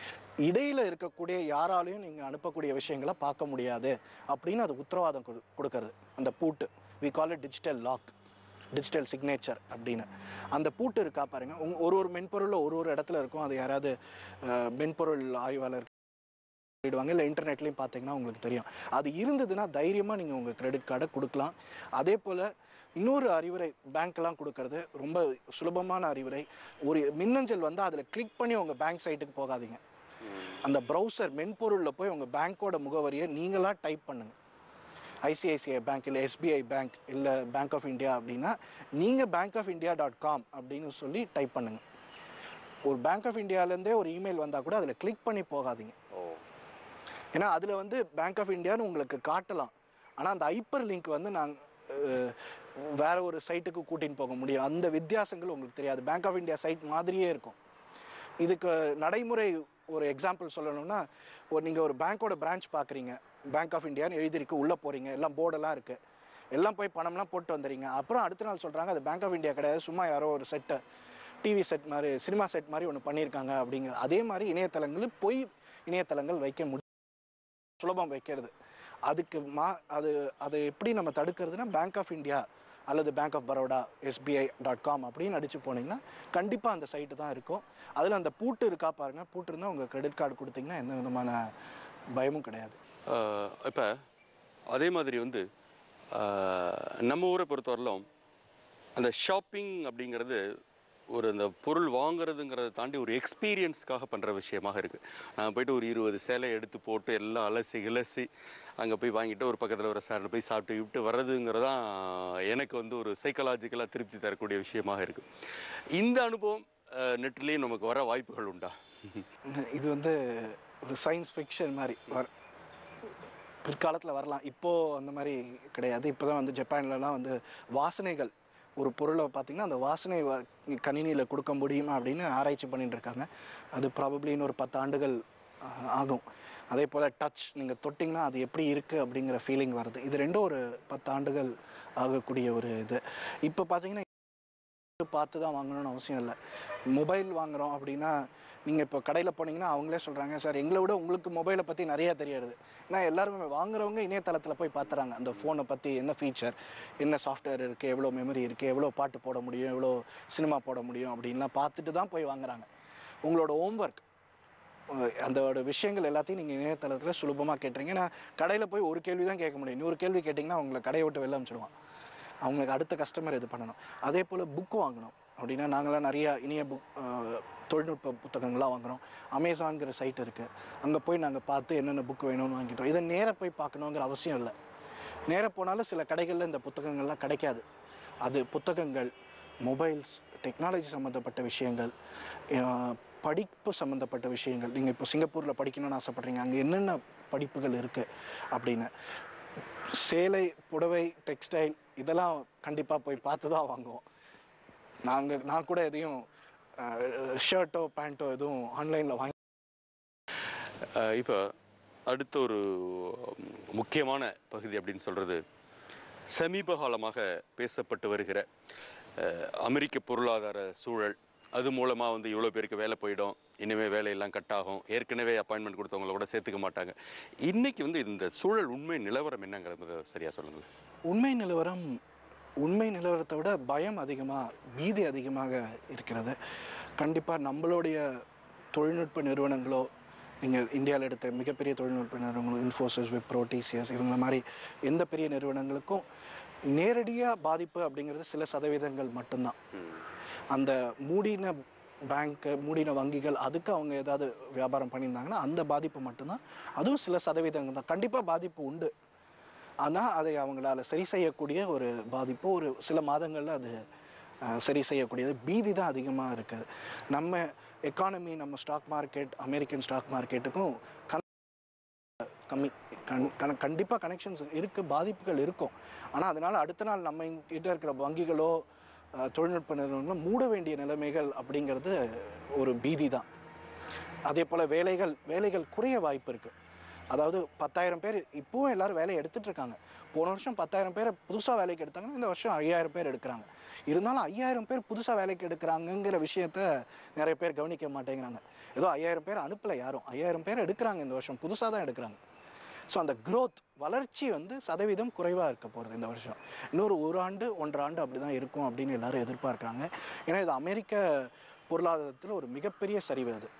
இடையில இருக்கக்கூடிய யாராலையும் நீங்கள் அனுப்பக்கூடிய விஷயங்களை பார்க்க முடியாது அப்படின்னு அது உத்தரவாதம் கொடு கொடுக்கறது அந்த பூட்டு we call it digital lock digital signature அப்படின்னு அந்த பூட்டு இருக்கா பாருங்க உங்க ஒரு ஒரு மென்பொருளில் ஒரு ஒரு இடத்துல இருக்கும் அது யாராவது அஹ், மென்பொருள் ஆய்வாளர் சொல்லிடுவாங்க இல்லை இன்டர்நெட்லேயும் பார்த்தீங்கன்னா உங்களுக்கு தெரியும் அது இருந்ததுன்னா தைரியமாக நீங்கள் உங்கள் கிரெடிட் கார்டை கொடுக்கலாம் அதே போல் இன்னொரு அறிவுரை பேங்க்லாம் கொடுக்கறது ரொம்ப சுலபமான அறிவுரை ஒரு மின்னஞ்சல் வந்து அதில் கிளிக் பண்ணி உங்கள் பேங்க் சைட்டுக்கு போகாதீங்க அந்த ப்ரௌசர் மென்பொருளில் போய் உங்கள் பேங்க்கோட முகவரியை நீங்களாக டைப் பண்ணுங்க ஐசிஐசிஐ பேங்க் இல்லை எஸ்பிஐ பேங்க் இல்லை பேங்க் ஆஃப் இந்தியா அப்படின்னா நீங்கள் bank of India dot com அப்படின்னு சொல்லி டைப் பண்ணுங்கள் ஒரு பேங்க் ஆஃப் இந்தியாவிலேருந்தே ஒரு இமெயில் வந்தால் கூட அதில் கிளிக் பண்ணி போகாதீங்க ஓ ஏன்னா அதில் வந்து பேங்க் ஆஃப் இந்தியான்னு உங்களுக்கு காட்டலாம் ஆனால் அந்த ஹைப்பர் லிங்க் வந்து நாங்கள் வேற ஒரு சைட்டுக்கு கூட்டின்னு போக முடியும் அந்த வித்தியாசங்கள் உங்களுக்கு தெரியாது பேங்க் ஆஃப் இந்தியா சைட் மாதிரியே இருக்கும் இதுக்கு நடைமுறை ஒரு எக்ஸாம்பிள் சொல்லணும்னா ஒரு நீங்கள் ஒரு பேங்க்கோட பிரான்ச் பார்க்குறீங்க பேங்க் ஆஃப் இந்தியான்னு எழுதிருக்கு உள்ளே போகிறீங்க எல்லாம் போர்டெல்லாம் இருக்குது எல்லாம் போய் பணம்லாம் போட்டு வந்துடுறீங்க அப்புறம் அடுத்த நாள் சொல்கிறாங்க அது பேங்க் ஆஃப் இந்தியா கிடையாது சும்மா யாரோ ஒரு செட்டை டிவி செட் மாதிரி சினிமா செட் மாதிரி ஒன்று பண்ணியிருக்காங்க அப்படிங்கிற அதே மாதிரி இணையதளங்கள் பொய் இணையதளங்கள் வைக்க முடியும் சுலபம் வைக்கிறது அதுக்கு மா அது அதை எப்படி நம்ம தடுக்கிறதுனா பேங்க் ஆஃப் இந்தியா அல்லது bank of Baroda SBI dot com அப்படின்னு அடிச்சு போனீங்கன்னா கண்டிப்பாக அந்த சைட்டு தான் இருக்கும் அதில் அந்த பூட்டு இருக்கா பாருங்க பூட்டு இருந்தால் உங்கள் கிரெடிட் கார்டு கொடுத்தீங்கன்னா எந்த விதமான பயமும் கிடையாது இப்போ அதே மாதிரி வந்து ஆஹ், நம்ம ஊரை பொறுத்தவரையிலும் அந்த ஷாப்பிங் அப்படிங்கிறது ஒரு அந்த பொருள் வாங்குறதுங்கிறத தாண்டி ஒரு எக்ஸ்பீரியன்ஸ்க்காக பண்ணுற விஷயமாக இருக்குது நான் போயிட்டு ஒரு இருபது சேலை எடுத்து போட்டு எல்லாம் அலசி கிளசி அங்கே போய் வாங்கிட்டு ஒரு பக்கத்தில் ஒரு சாரில் போய் சாப்பிட்டு விட்டு வர்றதுங்கிறதான் எனக்கு வந்து ஒரு சைக்கலாஜிக்கலாக திருப்தி தரக்கூடிய விஷயமாக இருக்குது இந்த அனுபவம் நெட்லேயும் நமக்கு வர வாய்ப்புகள் உண்டா இது வந்து ஒரு சயின்ஸ் ஃபிக்ஷன் மாதிரி வர பிற்காலத்தில் வரலாம் இப்போது அந்த மாதிரி கிடையாது இப்போ தான் வந்து ஜப்பான்லலாம் வந்து வாசனைகள் ஒரு பொருளை பார்த்தீங்கன்னா அந்த வாசனை கணினியில் கொடுக்க முடியுமா அப்படின்னு ஆராய்ச்சி பண்ணிட்டு இருக்காங்க அது ப்ராபப்ளி இன்னொரு பத்து ஆண்டுகள் ஆஹ், ஆகும் அதே போல் டச் நீங்கள் தொட்டிங்கன்னா அது எப்படி இருக்குது அப்படிங்கிற ஃபீலிங் வருது இது ரெண்டும் ஒரு பத்து ஆண்டுகள் ஆகக்கூடிய ஒரு இது இப்போ பார்த்தீங்கன்னா பார்த்து தான் வாங்கணும்னு அவசியம் இல்லை மொபைல் வாங்குறோம் அப்படின்னா நீங்கள் இப்போ கடையில் போனீங்கன்னா அவங்களே சொல்கிறாங்க சார் எங்களை விட உங்களுக்கு மொபைலை பற்றி நிறைய தெரியாது ஏன்னா எல்லாருமே வாங்குறவங்க இணையதளத்தில் போய் பார்த்துறாங்க அந்த ஃபோனை பற்றி என்ன ஃபீச்சர் என்ன சாஃப்ட்வேர் இருக்குது எவ்வளோ மெமரி இருக்குது எவ்வளோ பாட்டு போட முடியும் எவ்வளோ சினிமா போட முடியும் அப்படின்லாம் பார்த்துட்டு தான் போய் வாங்குறாங்க உங்களோட ஹோம்ஒர்க் அதோட விஷயங்கள் எல்லாத்தையும் நீங்கள் இணையதளத்தில் சுலபமாக கேட்டுறீங்க நான் கடையில் போய் ஒரு கேள்வி தான் கேட்க முடியும் நூறு கேள்வி கேட்டிங்கன்னா அவங்கள கடையை விட்டு வெளில அனுப்பிச்சிடுவான் அவங்களுக்கு அடுத்த கஸ்டமர் இது பண்ணணும் அதே போல் புக் வாங்கணும் அப்படின்னா நாங்களாம் நிறைய இனிய புக் தொழில்நுட்ப புத்தகங்களாக வாங்குறோம் அமேசான்கிற சைட் இருக்குது அங்கே போய் நாங்கள் பார்த்து என்னென்ன புக் வேணும்னு வாங்கிட்டோம் இதை நேராக போய் பார்க்கணுங்கிற அவசியம் இல்லை நேராக போனாலும் சில கடைகளில் இந்த புத்தகங்கள்லாம் கிடைக்காது அது புத்தகங்கள் மொபைல்ஸ் டெக்னாலஜி சம்மந்தப்பட்ட விஷயங்கள் அஹ், படிப்பு சம்மந்தப்பட்ட விஷயங்கள் நீங்கள் இப்போ சிங்கப்பூரில் படிக்கணும்னு ஆசைப்பட்றீங்க அங்கே என்னென்ன படிப்புகள் இருக்குது அப்படின்னு சேலை புடவை டெக்ஸ்டைல் இதெல்லாம் கண்டிப்பாக போய் பார்த்து தான் வாங்குவோம் நாங்கள் நான் கூட எதையும் ஷர்ட்டோ பேண்ட்டோ எதுவும் ஆன்லைனில் வாங்கி அஹ் இப்போ அடுத்த ஒரு ம், முக்கியமான பகுதி அப்படின்னு சொல்றது சமீப காலமாக பேசப்பட்டு வருகிற அஹ், அமெரிக்க பொருளாதார சூழல் அது மூலமாக வந்து இவ்வளோ பேருக்கு வேலை போயிடும் இனிமேல் வேலையெல்லாம் கட் ஆகும் ஏற்கனவே அப்பாயின்மெண்ட் கொடுத்தவங்கள கூட சேர்த்துக்க மாட்டாங்க இன்னைக்கு வந்து இந்த சூழல் உண்மை நிலவரம் என்னங்கிறது சரியாக சொல்லுங்களேன் உண்மை நிலவரம் உண்மை நிலவரத்தை விட பயம் அதிகமாக பீதி அதிகமாக இருக்கிறது கண்டிப்பாக நம்மளுடைய தொழில்நுட்ப நிறுவனங்களோ நீங்கள் இந்தியாவில் எடுத்த மிகப்பெரிய தொழில்நுட்ப நிறுவனங்கள் இன்ஃபோசிஸ் விப்ரோ டிசிஎஸ் இவங்கள மாதிரி எந்த பெரிய நிறுவனங்களுக்கும் நேரடியாக பாதிப்பு அப்படிங்கிறது சில சதவீதங்கள் மட்டும்தான் அந்த மூடின பேங்க்கு மூடின வங்கிகள் அதுக்கு அவங்க ஏதாவது வியாபாரம் பண்ணியிருந்தாங்கன்னா அந்த பாதிப்பு மட்டும்தான் அதுவும் சில சதவீதங்கள் தான் கண்டிப்பாக பாதிப்பு உண்டு ஆனால் அதை அவங்களால சரி செய்யக்கூடிய ஒரு பாதிப்பு ஒரு சில மாதங்களில் அது அஹ், சரி செய்யக்கூடியது பீதி தான் அதிகமாக இருக்குது நம்ம எக்கானமி நம்ம ஸ்டாக் மார்க்கெட் அமெரிக்கன் ஸ்டாக் மார்க்கெட்டுக்கும் கம்மி கண் கண கண்டிப்பாக கனெக்ஷன்ஸ் இருக்குது பாதிப்புகள் இருக்கும் ஆனால் அதனால் அடுத்த நாள் நம்ம கிட்ட இருக்கிற வங்கிகளோ அஹ், தொழில்நுட்ப நிறுவனங்களோ மூட வேண்டிய நிலைமைகள் அப்படிங்கிறது ஒரு பீதி தான் அதே போல் வேலைகள் வேலைகள் குறைய வாய்ப்பு இருக்குது அதாவது பத்தாயிரம் பேர் இப்போவும் எல்லாரும் வேலையை எடுத்துட்டு இருக்காங்க போன வருஷம் பத்தாயிரம் பேரை புதுசாக வேலைக்கு எடுத்தாங்கன்னா இந்த வருஷம் ஐயாயிரம் பேர் எடுக்கிறாங்க இருந்தாலும் ஐயாயிரம் பேர் புதுசாக வேலைக்கு எடுக்கிறாங்கங்கிற விஷயத்த நிறைய பேர் கவனிக்க மாட்டேங்கிறாங்க ஏதோ ஐயாயிரம் பேர் அனுப்பலை யாரும் ஐயாயிரம் பேர் எடுக்கிறாங்க இந்த வருஷம் புதுசாக தான் எடுக்கிறாங்க ஸோ அந்த growth வளர்ச்சி வந்து சதவீதம் குறைவாக இருக்க போகிறது இந்த வருஷம் இன்னொரு ஒரு ஆண்டு ஒன்றரை ஆண்டு அப்படி தான் இருக்கும் அப்படின்னு எல்லாரும் எதிர்பார்க்குறாங்க ஏன்னா இது அமெரிக்க பொருளாதாரத்தில் ஒரு மிகப்பெரிய சரிவு அது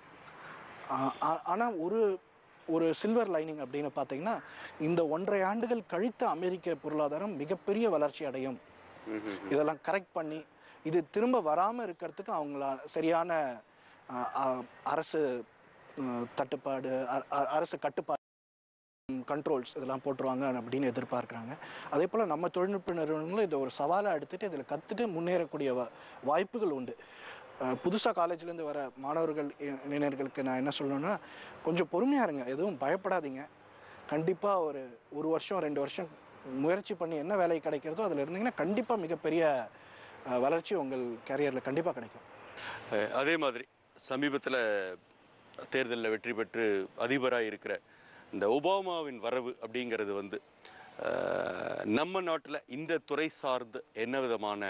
ஆனால் ஒரு ஒரு சில்வர் லைனிங் அப்படின்னு பார்த்தீங்கன்னா இந்த ஒன்றரை ஆண்டுகள் கழித்த அமெரிக்க பொருளாதாரம் மிகப்பெரிய வளர்ச்சி அடையும் இதெல்லாம் கரெக்ட் பண்ணி இது திரும்ப வராமல் இருக்கிறதுக்கு அவங்கள சரியான அஹ், அஹ், அரசு அஹ், தட்டுப்பாடு அ- அ- அரசு கட்டுப்பாடு கண்ட்ரோல்ஸ் இதெல்லாம் போட்டுருவாங்க அப்படின்னு எதிர்பார்க்குறாங்க அதே போல் நம்ம தொழில்நுட்ப நிறுவனங்களும் இதை ஒரு சவாலாக எடுத்துட்டு இதில் கற்றுட்டு முன்னேறக்கூடிய வா வாய்ப்புகள் உண்டு புதுசாக காலேஜ்லேருந்து வர மாணவர்கள் இ- இளைஞர்களுக்கு நான் என்ன சொல்லணும்னா கொஞ்சம் பொறுமையாக இருங்க எதுவும் பயப்படாதீங்க கண்டிப்பாக ஒரு ஒரு வருஷம் ரெண்டு வருஷம் முயற்சி பண்ணி என்ன வேலை கிடைக்கிறதோ அதில் இருந்தீங்கன்னா கண்டிப்பாக மிகப்பெரிய அஹ், வளர்ச்சி உங்கள் கேரியரில் கண்டிப்பாக கிடைக்கும் அஹ் அதே மாதிரி சமீபத்தில் தேர்தலில் வெற்றி பெற்று அதிபராக இருக்கிற இந்த ஒபாமாவின் வரவு அப்படிங்கிறது வந்து அஹ், நம்ம நாட்டில் இந்த துறை சார்ந்து என்ன விதமான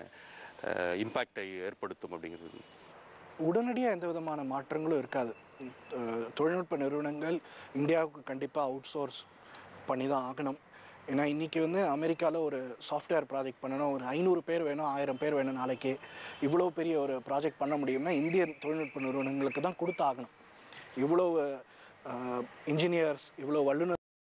இம்பேக்டை ஏற்படுத்தும் அப்படிங்கிறது உடனடியாக எந்த விதமான மாற்றங்களும் இருக்காது அஹ் தொழில்நுட்ப நிறுவனங்கள் இந்தியாவுக்கு கண்டிப்பாக அவுட் சோர்ஸ் பண்ணி தான் ஆகணும் ஏன்னா இன்றைக்கி வந்து அமெரிக்காவில் ஒரு சாஃப்ட்வேர் ப்ராஜெக்ட் பண்ணணும் ஒரு ஐநூறு பேர் வேணும் ஆயிரம் பேர் வேணும் நாளைக்கு இவ்வளோ பெரிய ஒரு ப்ராஜெக்ட் பண்ண முடியும்னா இந்திய தொழில்நுட்ப நிறுவனங்களுக்கு தான் கொடுத்து ஆகணும் இவ்வளோ இன்ஜினியர்ஸ் இவ்வளோ வல்லுநர்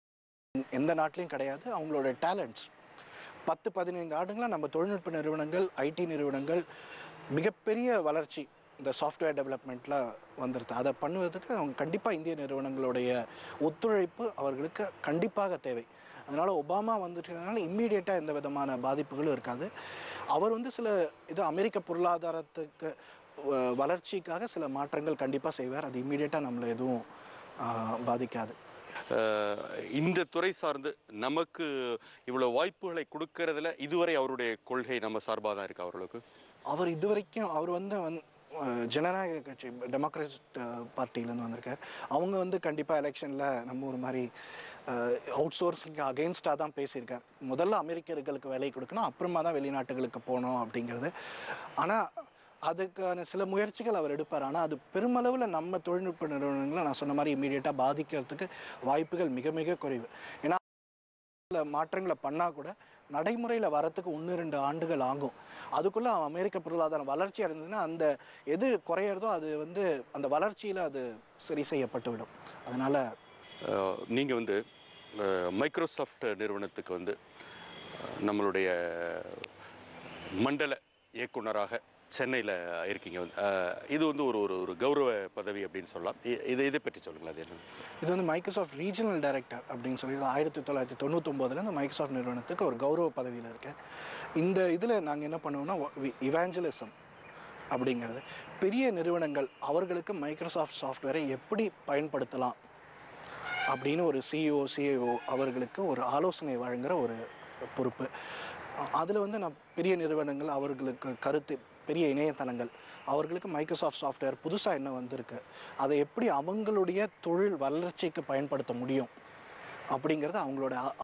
எந்த நாட்டிலையும் கிடையாது அவங்களோட டேலண்ட்ஸ் பத்து பதினைந்து ஆண்டுகளாக நம்ம தொழில்நுட்ப நிறுவனங்கள் ஐடி நிறுவனங்கள் மிகப்பெரிய வளர்ச்சி இந்த சாஃப்ட்வேர் டெவலப்மெண்ட்டில் வந்துருது அதை பண்ணுவதற்கு அவங்க கண்டிப்பாக இந்திய நிறுவனங்களுடைய ஒத்துழைப்பு அவர்களுக்கு கண்டிப்பாக தேவை அதனால் ஒபாமா வந்துட்டதுனால இம்மீடியட்டாக எந்த விதமான பாதிப்புகளும் இருக்காது அவர் வந்து சில இது அமெரிக்க பொருளாதாரத்துக்கு வ- வளர்ச்சிக்காக சில மாற்றங்கள் கண்டிப்பாக செய்வார் அது இம்மீடியட்டாக நம்மளை எதுவும் ஆஹ், பாதிக்காது அஹ் இந்த துறை சார்ந்து நமக்கு இவ்வளோ வாய்ப்புகளை கொடுக்கறதுல இதுவரை அவருடைய கொள்கை நம்ம சார்பாக தான் இருக்கு அவர்களுக்கு அவர் இதுவரைக்கும் அவர் வந்து வந்து அஹ், ஜனநாயக கட்சி டெமோக்ரட் பார்ட்டிலேருந்து வந்திருக்கார் அவங்க வந்து கண்டிப்பாக எலெக்ஷனில் நம்ம ஒரு மாதிரி அவுட் சோர்ஸிங்க்கு அகெயின்ஸ்டாக தான் பேசியிருக்கார் முதல்ல அமெரிக்கர்களுக்கு வேலை கொடுக்கணும் அப்புறமா தான் வெளிநாட்டுகளுக்கு போகணும் அப்படிங்கிறது ஆனால் அதுக்கான சில முயற்சிகள் அவர் எடுப்பார் ஆனால் அது பெருமளவில் நம்ம தொழில்நுட்ப நிறுவனங்களை நான் சொன்ன மாதிரி இமீடியட்டாக பாதிக்கிறதுக்கு வாய்ப்புகள் மிக மிக குறைவு ஏன்னா சில மாற்றங்களை பண்ணால் கூட நடைமுறையில் வரத்துக்கு ஒன்று ரெண்டு ஆண்டுகள் ஆகும் அதுக்குள்ளே அமெரிக்க பொருளாதாரம் வளர்ச்சி அடைந்ததுன்னா அந்த எது குறையிறதோ அது வந்து அந்த வளர்ச்சியில் அது சரி செய்யப்பட்டு விடும் அதனால் நீங்கள் வந்து மைக்ரோசாஃப்ட் நிறுவனத்துக்கு வந்து அஹ், நம்மளுடைய மண்டல இயக்குனராக சென்னையில் இருக்கீங்க வந்து அஹ், இது வந்து ஒரு ஒரு ஒரு கௌரவ பதவி அப்படின்னு சொல்லலாம் இ- இதை இதை பற்றி சொல்லுங்களேன் அது என்ன இது வந்து மைக்ரோசாஃப்ட் ரீஜனல் டைரக்டர் அப்படின்னு சொல்லி ஆயிரத்தி தொள்ளாயிரத்தி தொண்ணூத்தொம்போதுல இந்த மைக்ரோசாஃப்ட் நிறுவனத்துக்கு ஒரு கௌரவ பதவியில் இருக்கேன் இந்த இதில் நாங்கள் என்ன பண்ணுவோம்னா இவாஞ்சலிசம் அப்படிங்கிறது பெரிய நிறுவனங்கள் அவர்களுக்கு மைக்ரோசாஃப்ட் சாஃப்ட்வேரை எப்படி பயன்படுத்தலாம் அப்படின்னு ஒரு சிஇஓ சிஏஓ அவர்களுக்கு ஒரு ஆலோசனை வழங்குகிற ஒரு பொறுப்பு அதில் வந்து நான் பெரிய நிறுவனங்கள் அவர்களுக்கு கருத்து பெரிய இணையதளங்கள் அவர்களுக்கு மைக்ரோசாஃப்ட் சாஃப்ட்வேர் புதுசாக என்ன வந்திருக்கு அதை எப்படி அவங்களுடைய தொழில் வளர்ச்சிக்கு பயன்படுத்த முடியும் அப்படிங்கிறது அவங்களோட ஆ-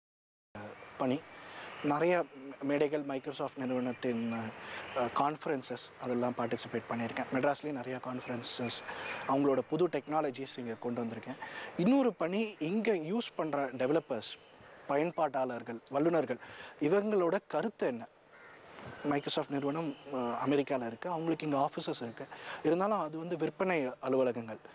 பணி நிறைய மேடைகள் மைக்ரோசாஃப்ட் நிறுவனத்தின் கான்ஃபரன்சஸ் அதெல்லாம் பார்ட்டிசிபேட் பண்ணியிருக்கேன் மெட்ராஸ்லேயும் நிறைய கான்ஃபரன்சஸ் அவங்களோட புது டெக்னாலஜிஸ் இங்கே கொண்டு வந்திருக்கேன் இன்னொரு பணி இங்கே யூஸ் பண்ணுற டெவலப்பர்ஸ் பயன்பாட்டாளர்கள் வல்லுநர்கள் இவங்களோட கருத்து என்ன மைக்ரோசாஃப்ட் நிறுவனம் அமெரிக்காவில் இருக்குது அவங்களுக்கு இங்கே ஆஃபீஸஸ் இருக்குது இருந்தாலும் அது வந்து விற்பனை அலுவலகங்கள்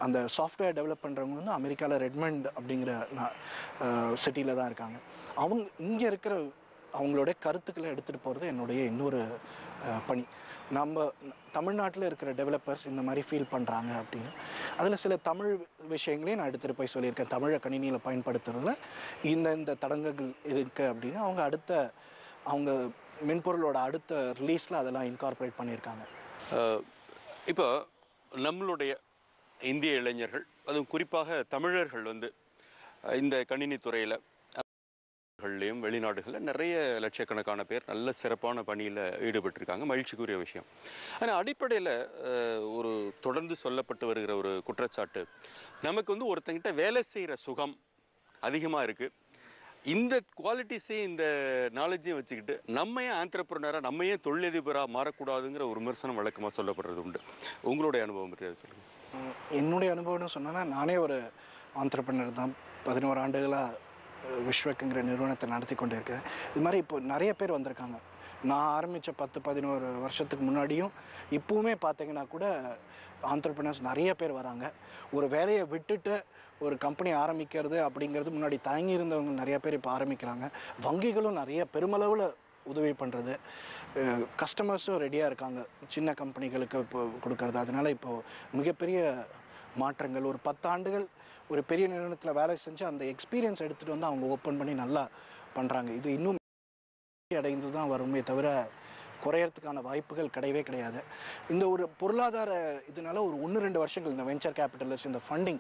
அந்த சாஃப்ட்வேர் டெவலப் பண்ணுறவங்க வந்து அமெரிக்காவில் ரெட்மண்ட் அப்படிங்கிற சிட்டியில் தான் இருக்காங்க அவங்க இங்கே இருக்கிற அவங்களோட கருத்துக்களை எடுத்துகிட்டு போகிறது என்னுடைய இன்னொரு அஹ், பணி நம்ம தமிழ்நாட்டில் இருக்கிற டெவலப்பர்ஸ் இந்த மாதிரி ஃபீல் பண்ணுறாங்க அப்படின்னு அதில் சில தமிழ் விஷயங்களையும் நான் எடுத்துகிட்டு போய் சொல்லியிருக்கேன் தமிழை கணினியில் பயன்படுத்துறதுல இந்த இந்த தடங்குகள் இருக்குது அப்படின்னு அவங்க அடுத்த அவங்க மென்பொருளோட அடுத்த ரிலீஸில் அதெல்லாம் இன்கார்பரேட் பண்ணியிருக்காங்க அஹ், இப்போ நம்மளுடைய இந்திய இளைஞர்கள் அதுவும் குறிப்பாக தமிழர்கள் வந்து அஹ், இந்த கணினி துறையில் ளையும் வெளிநாடுகளில் நிறைய லட்சக்கணக்கான பேர் நல்ல சிறப்பான பணியில் ஈடுபட்டிருக்காங்க மகிழ்ச்சிக்குரிய விஷயம் ஆனால் அடிப்படையில் ஒரு தொடர்ந்து சொல்லப்பட்டு வருகிற ஒரு குற்றச்சாட்டு நமக்கு வந்து ஒருத்தங்கிட்ட வேலை செய்கிற சுகம் அதிகமாக இருக்குது இந்த குவாலிட்டிஸையும் இந்த நாலேஜையும் வச்சுக்கிட்டு நம்ம ஏன் ஆந்திரப்புறனராக நம்ம ஏன் தொழிலதிபராக மாறக்கூடாதுங்கிற ஒரு விமர்சனம் வழக்கமாக சொல்லப்படுறது உண்டு உங்களுடைய அனுபவம் பற்றி அதை சொல்லுங்கள் உம், என்னுடைய அனுபவம்னு சொன்னேன்னா நானே ஒரு ஆண்டர்பனர் தான் பதினோரு ஆண்டுகளாக விஸ்வக்குங்கிற நிறுவனத்தை நடத்தி கொண்டு இருக்கேன் இது மாதிரி இப்போ நிறைய பேர் வந்திருக்காங்க நான் ஆரம்பித்த பத்து பதினோரு வருஷத்துக்கு முன்னாடியும் இப்போவுமே பார்த்தீங்கன்னா கூட ஆண்டர்பனர்ஸ் நிறைய பேர் வராங்க ஒரு வேலையை விட்டுட்டு ஒரு கம்பெனி ஆரம்பிக்கிறது அப்படிங்கிறது முன்னாடி தயங்கி இருந்தவங்க நிறைய பேர் இப்போ ஆரம்பிக்கிறாங்க வங்கிகளும் நிறைய பெருமளவில் உதவி பண்ணுறது கஸ்டமர்ஸும் ரெடியாக இருக்காங்க சின்ன கம்பெனிகளுக்கு இப்போ கொடுக்கறது அதனால இப்போ மிகப்பெரிய மாற்றங்கள் ஒரு பத்தாண்டுகள் ஒரு பெரிய நிறுவனத்தில் வேலை செஞ்சு அந்த எக்ஸ்பீரியன்ஸ் எடுத்துகிட்டு வந்து அவங்க ஓப்பன் பண்ணி நல்லா பண்ணுறாங்க இது இன்னும் அடைந்து தான் வருமே தவிர குறையறதுக்கான வாய்ப்புகள் கிடையவே கிடையாது இந்த ஒரு பொருளாதார இதனால ஒரு ஒன்று ரெண்டு வருஷங்கள் இந்த வெஞ்சர் கேபிட்டலிஸ்ட் இந்த ஃபண்டிங்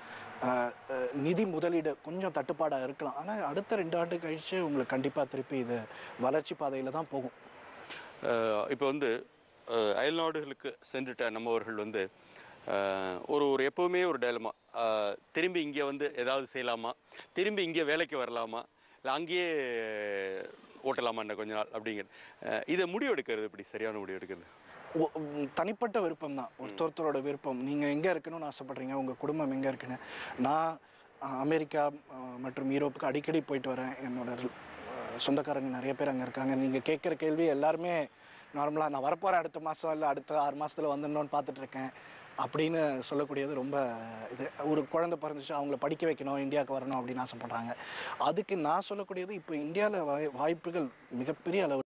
நிதி முதலீடு கொஞ்சம் தட்டுப்பாடாக இருக்கலாம் ஆனால் அடுத்த ரெண்டு ஆண்டு கழிச்சு உங்களுக்கு கண்டிப்பாக திருப்பி இது வளர்ச்சி பாதையில் தான் போகும் அஹ் இப்போ வந்து அஹ் அயல்நாடுகளுக்கு சென்றுட்ட நம்மவர்கள் வந்து அஹ் ஒரு ஒரு எப்போவுமே ஒரு டயலமா திரும்பி இங்கே வந்து ஏதாவது செய்யலாமா திரும்பி இங்கே வேலைக்கு வரலாமா இல்லை அங்கேயே ஓட்டலாமா இன்னும் கொஞ்ச நாள் அப்படிங்கிறது அஹ் இதை முடிவெடுக்கிறது இப்படி சரியான முடிவெடுக்கிறது ஒ- உம் தனிப்பட்ட விருப்பம் தான் ஒருத்தொருத்தரோட விருப்பம் நீங்கள் எங்கே இருக்கணும்னு ஆசைப்படுறீங்க உங்கள் குடும்பம் எங்கே இருக்குன்னு நான் அஹ், அமெரிக்கா அஹ், மற்றும் யூரோப்புக்கு அடிக்கடி போயிட்டு வரேன் என்னோட அஹ், சொந்தக்காரங்க நிறைய பேர் அங்கே இருக்காங்க நீங்கள் கேட்குற கேள்வி எல்லாருமே நார்மலாக நான் வரப்போகிறேன் அடுத்த மாதம் இல்லை அடுத்த ஆறு மாதத்தில் வந்துடணும்னு பார்த்துட்டு இருக்கேன் அப்படின்னு சொல்லக்கூடியது ரொம்ப இது ஒரு குழந்தை பிறந்துச்சு அவங்கள படிக்க வைக்கணும் இந்தியாவுக்கு வரணும் அப்படின்னு ஆசைப்படுறாங்க அதுக்கு நான் சொல்லக்கூடியது இப்போ இந்தியாவில் வாய் வாய்ப்புகள் மிகப்பெரிய அளவு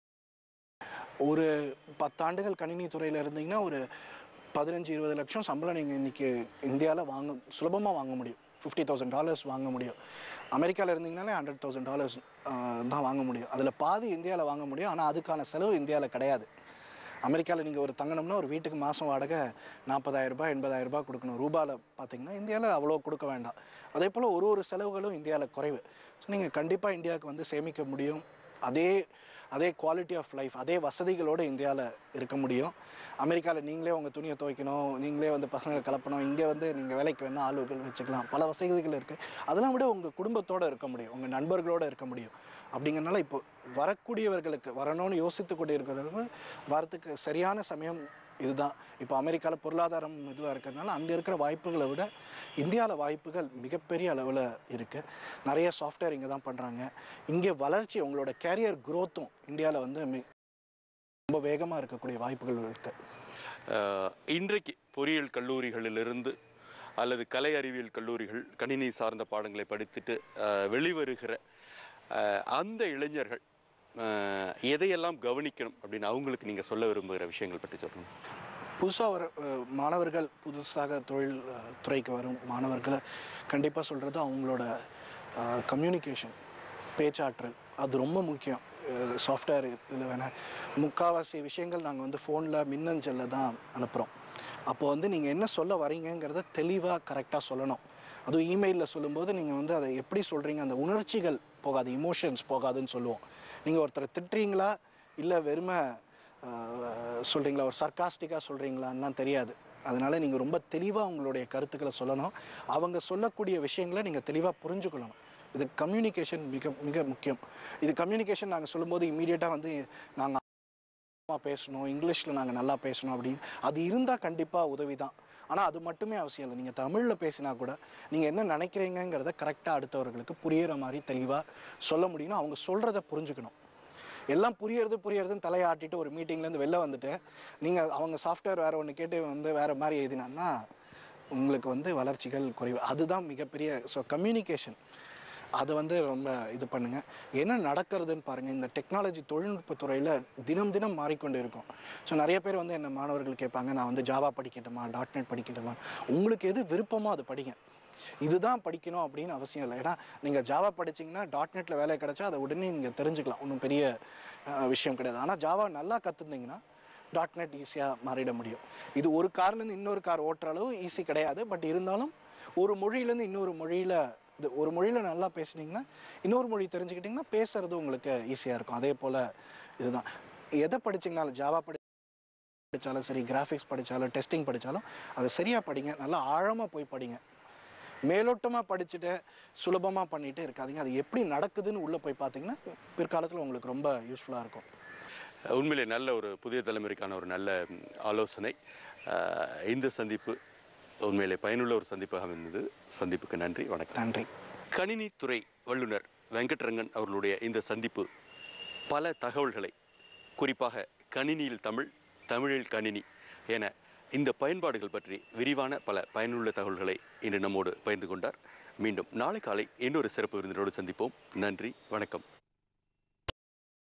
ஒரு பத்தாண்டுகள் கணினி துறையில் இருந்தீங்கன்னா ஒரு பதினஞ்சு இருபது லட்சம் சம்பளம் நீங்கள் இன்னைக்கு இந்தியாவில் வாங்க சுலபமாக வாங்க முடியும் ஃபிஃப்டி தௌசண்ட் டாலர்ஸ் வாங்க முடியும் அமெரிக்காவில் இருந்தீங்கனாலே ஹண்ட்ரட் தௌசண்ட் டாலர்ஸ் தான் வாங்க முடியும் அதில் பாதி இந்தியாவில் வாங்க முடியும் ஆனால் அதுக்கான செலவு இந்தியாவில் கிடையாது அமெரிக்காவில் நீங்கள் ஒரு தங்கணும்னா ஒரு வீட்டுக்கு மாதம் வாடகை நாற்பதாயிரம் ரூபாய் எண்பதாயிரம் ரூபாய் கொடுக்கணும் ரூபாவில் பார்த்தீங்கன்னா இந்தியாவில் அவ்வளோ கொடுக்க வேண்டாம் அதே போல் ஒரு ஒரு செலவுகளும் இந்தியாவில் குறைவு ஸோ நீங்கள் கண்டிப்பாக இந்தியாவுக்கு வந்து சேமிக்க முடியும் அதே அதே குவாலிட்டி ஆஃப் லைஃப் அதே வசதிகளோடு இந்தியாவில் இருக்க முடியும் அமெரிக்காவில் நீங்களே உங்கள் துணியை துவைக்கணும் நீங்களே வந்து பசங்க கலப்பணும் இங்கே வந்து நீங்கள் வேலைக்கு வேணால் ஆளுகள் வச்சுக்கலாம் பல வசதிகள் இருக்குது அதெல்லாம் விட உங்கள் குடும்பத்தோடு இருக்க முடியும் உங்கள் நண்பர்களோடு இருக்க முடியும் அப்படிங்கிறனால இப்போ வரக்கூடியவர்களுக்கு வரணும்னு யோசித்து கொண்டிருக்கிறவர்கள் வரத்துக்கு சரியான சமயம் இதுதான் இப்போ அமெரிக்காவில் பொருளாதாரம் இதுவாக இருக்கிறதுனால அங்கே இருக்கிற வாய்ப்புகளை விட இந்தியாவில் வாய்ப்புகள் மிகப்பெரிய அளவில் இருக்குது நிறைய சாஃப்ட்வேர் இங்கே தான் பண்ணுறாங்க இங்கே வளர்ச்சி உங்களோட கேரியர் growth-உம் இந்தியாவில் வந்து மி- ரொம்ப வேகமாக இருக்கக்கூடிய வாய்ப்புகள் இருக்குது அஹ் இன்றைக்கு பொறியியல் கல்லூரிகளிலிருந்து அல்லது கலை அறிவியல் கல்லூரிகள் கணினி சார்ந்த பாடங்களை படித்துட்டு அஹ், வெளிவருகிற அஹ், அந்த இளைஞர்கள் அஹ், எதையெல்லாம் கவனிக்கணும் அப்படின்னு அவங்களுக்கு நீங்கள் சொல்ல விரும்புகிற விஷயங்கள் பற்றி சொல்லுங்கள் புதுசாக வர அஹ், மாணவர்கள் புதுசாக தொழில் அஹ், துறைக்கு வரும் மாணவர்களை கண்டிப்பாக சொல்கிறது அவங்களோட கம்யூனிகேஷன் பேச்சாற்றல் அது ரொம்ப முக்கியம் சாஃப்ட்வேர் இதில் வேணால் முக்கால்வாசி விஷயங்கள் நாங்கள் வந்து ஃபோனில் மின்னஞ்சலில் தான் அனுப்புகிறோம் அப்போ வந்து நீங்கள் என்ன சொல்ல வரீங்கங்கிறத தெளிவாக கரெக்டாக சொல்லணும் அதுவும் இமெயிலில் சொல்லும்போது நீங்கள் வந்து அதை எப்படி சொல்கிறீங்க அந்த உணர்ச்சிகள் போகாது இமோஷன்ஸ் போகாதுன்னு சொல்லுவோம் நீங்கள் ஒருத்தரை திட்டுறீங்களா இல்லை வெறுமை ஆஹ் சொல்றீங்களா ஒரு சர்க்காஸ்டிக்காக சொல்கிறீங்களான்லாம் தெரியாது அதனால நீங்கள் ரொம்ப தெளிவாக உங்களுடைய கருத்துக்களை சொல்லணும் அவங்க சொல்லக்கூடிய விஷயங்களை நீங்கள் தெளிவாக புரிஞ்சுக்கொள்ளணும் இது கம்யூனிகேஷன் மிக மிக முக்கியம் இது கம்யூனிகேஷன் நாங்கள் சொல்லும்போது இமீடியட்டாக வந்து நாங்கள் பேசணும் இங்கிலீஷில் நாங்கள் நல்லா பேசணும் அப்படின்னு அது இருந்தால் கண்டிப்பாக உதவி தான் ஆனால் அது மட்டுமே அவசியம் இல்லை நீங்கள் தமிழில் பேசினா கூட நீங்கள் என்ன நினைக்கிறீங்கங்கிறத கரெக்டாக அடுத்தவர்களுக்கு புரியிற மாதிரி தெளிவாக சொல்ல முடியும்னா அவங்க சொல்கிறத புரிஞ்சுக்கணும் எல்லாம் புரியறது புரியறதுன்னு தலையாட்டிட்டு ஒரு மீட்டிங்லேருந்து வெளில வந்துட்டு நீங்கள் அவங்க சாஃப்ட்வேர் வேறு ஒன்று கேட்டு வந்து வேறு மாதிரி எழுதினான்னா உங்களுக்கு வந்து வளர்ச்சிகள் குறைவு அதுதான் மிகப்பெரிய ஸோ கம்யூனிகேஷன் அதை வந்து ரொம்ப இது பண்ணுங்க என்ன நடக்கிறதுன்னு பாருங்க இந்த டெக்னாலஜி தொழில்நுட்பத் துறையில் தினம் தினம் மாறிக்கொண்டு இருக்கும் ஸோ நிறைய பேர் வந்து என்ன மாணவர்கள் கேட்பாங்க நான் வந்து ஜாவா படிக்கட்டுமா டாட் நெட் படிக்கட்டுமா உங்களுக்கு எது விருப்பமோ அது படிங்க இதுதான் படிக்கணும் அப்படின்னு அவசியம் இல்லை ஏன்னா நீங்கள் ஜாவா படிச்சீங்கன்னா டாட் நெட்டில் வேலை கிடைச்சா அதை உடனே நீங்கள் தெரிஞ்சுக்கலாம் ஒன்றும் பெரிய அஹ், விஷயம் கிடையாது ஆனால் ஜாவா நல்லா கற்றுருந்தீங்கன்னா டாட் நெட் ஈஸியாக மாறிட முடியும் இது ஒரு கார்லேருந்து இன்னொரு கார் ஓட்டுற அளவு ஈஸி கிடையாது பட் இருந்தாலும் ஒரு மொழியிலேருந்து இன்னொரு மொழியில் இது ஒரு மொழியில் நல்லா பேசுனீங்கன்னா இன்னொரு மொழி தெரிஞ்சுக்கிட்டிங்கன்னா பேசுறது உங்களுக்கு ஈஸியாக இருக்கும் அதே போல் இதுதான் எதை படிச்சீங்கனாலும் ஜாவா படி படித்தாலும் சரி கிராஃபிக்ஸ் படித்தாலும் டெஸ்டிங் படித்தாலும் அதை சரியாக படிங்க நல்லா ஆழமாக போய் படிங்க மேலோட்டமாக படிச்சுட்டு சுலபமாக பண்ணிட்டு இருக்காதீங்க அது எப்படி நடக்குதுன்னு உள்ளே போய் பார்த்தீங்கன்னா பிற்காலத்தில் உங்களுக்கு ரொம்ப யூஸ்ஃபுல்லாக இருக்கும் உண்மையிலே நல்ல ஒரு புதிய தலைமுறைக்கான ஒரு நல்ல ம், ஆலோசனை அஹ், இந்த சந்திப்பு உண்மையிலே பயனுள்ள ஒரு சந்திப்பாக அமைந்தது சந்திப்புக்கு நன்றி வணக்கம் நன்றி கணினித்துறை வல்லுனர் வெங்கட்ரங்கன் அவர்களுடைய இந்த சந்திப்பு பல தகவல்களை குறிப்பாக கணினியில் தமிழ் தமிழில் கணினி என இந்த பயன்பாடுகள் பற்றி விரிவான பல பயனுள்ள தகவல்களை இன்று நம்மோடு பகிர்ந்து கொண்டார் மீண்டும் நாளை காலை இன்னொரு சிறப்பு விருந்தினரோடு சந்திப்போம் நன்றி வணக்கம்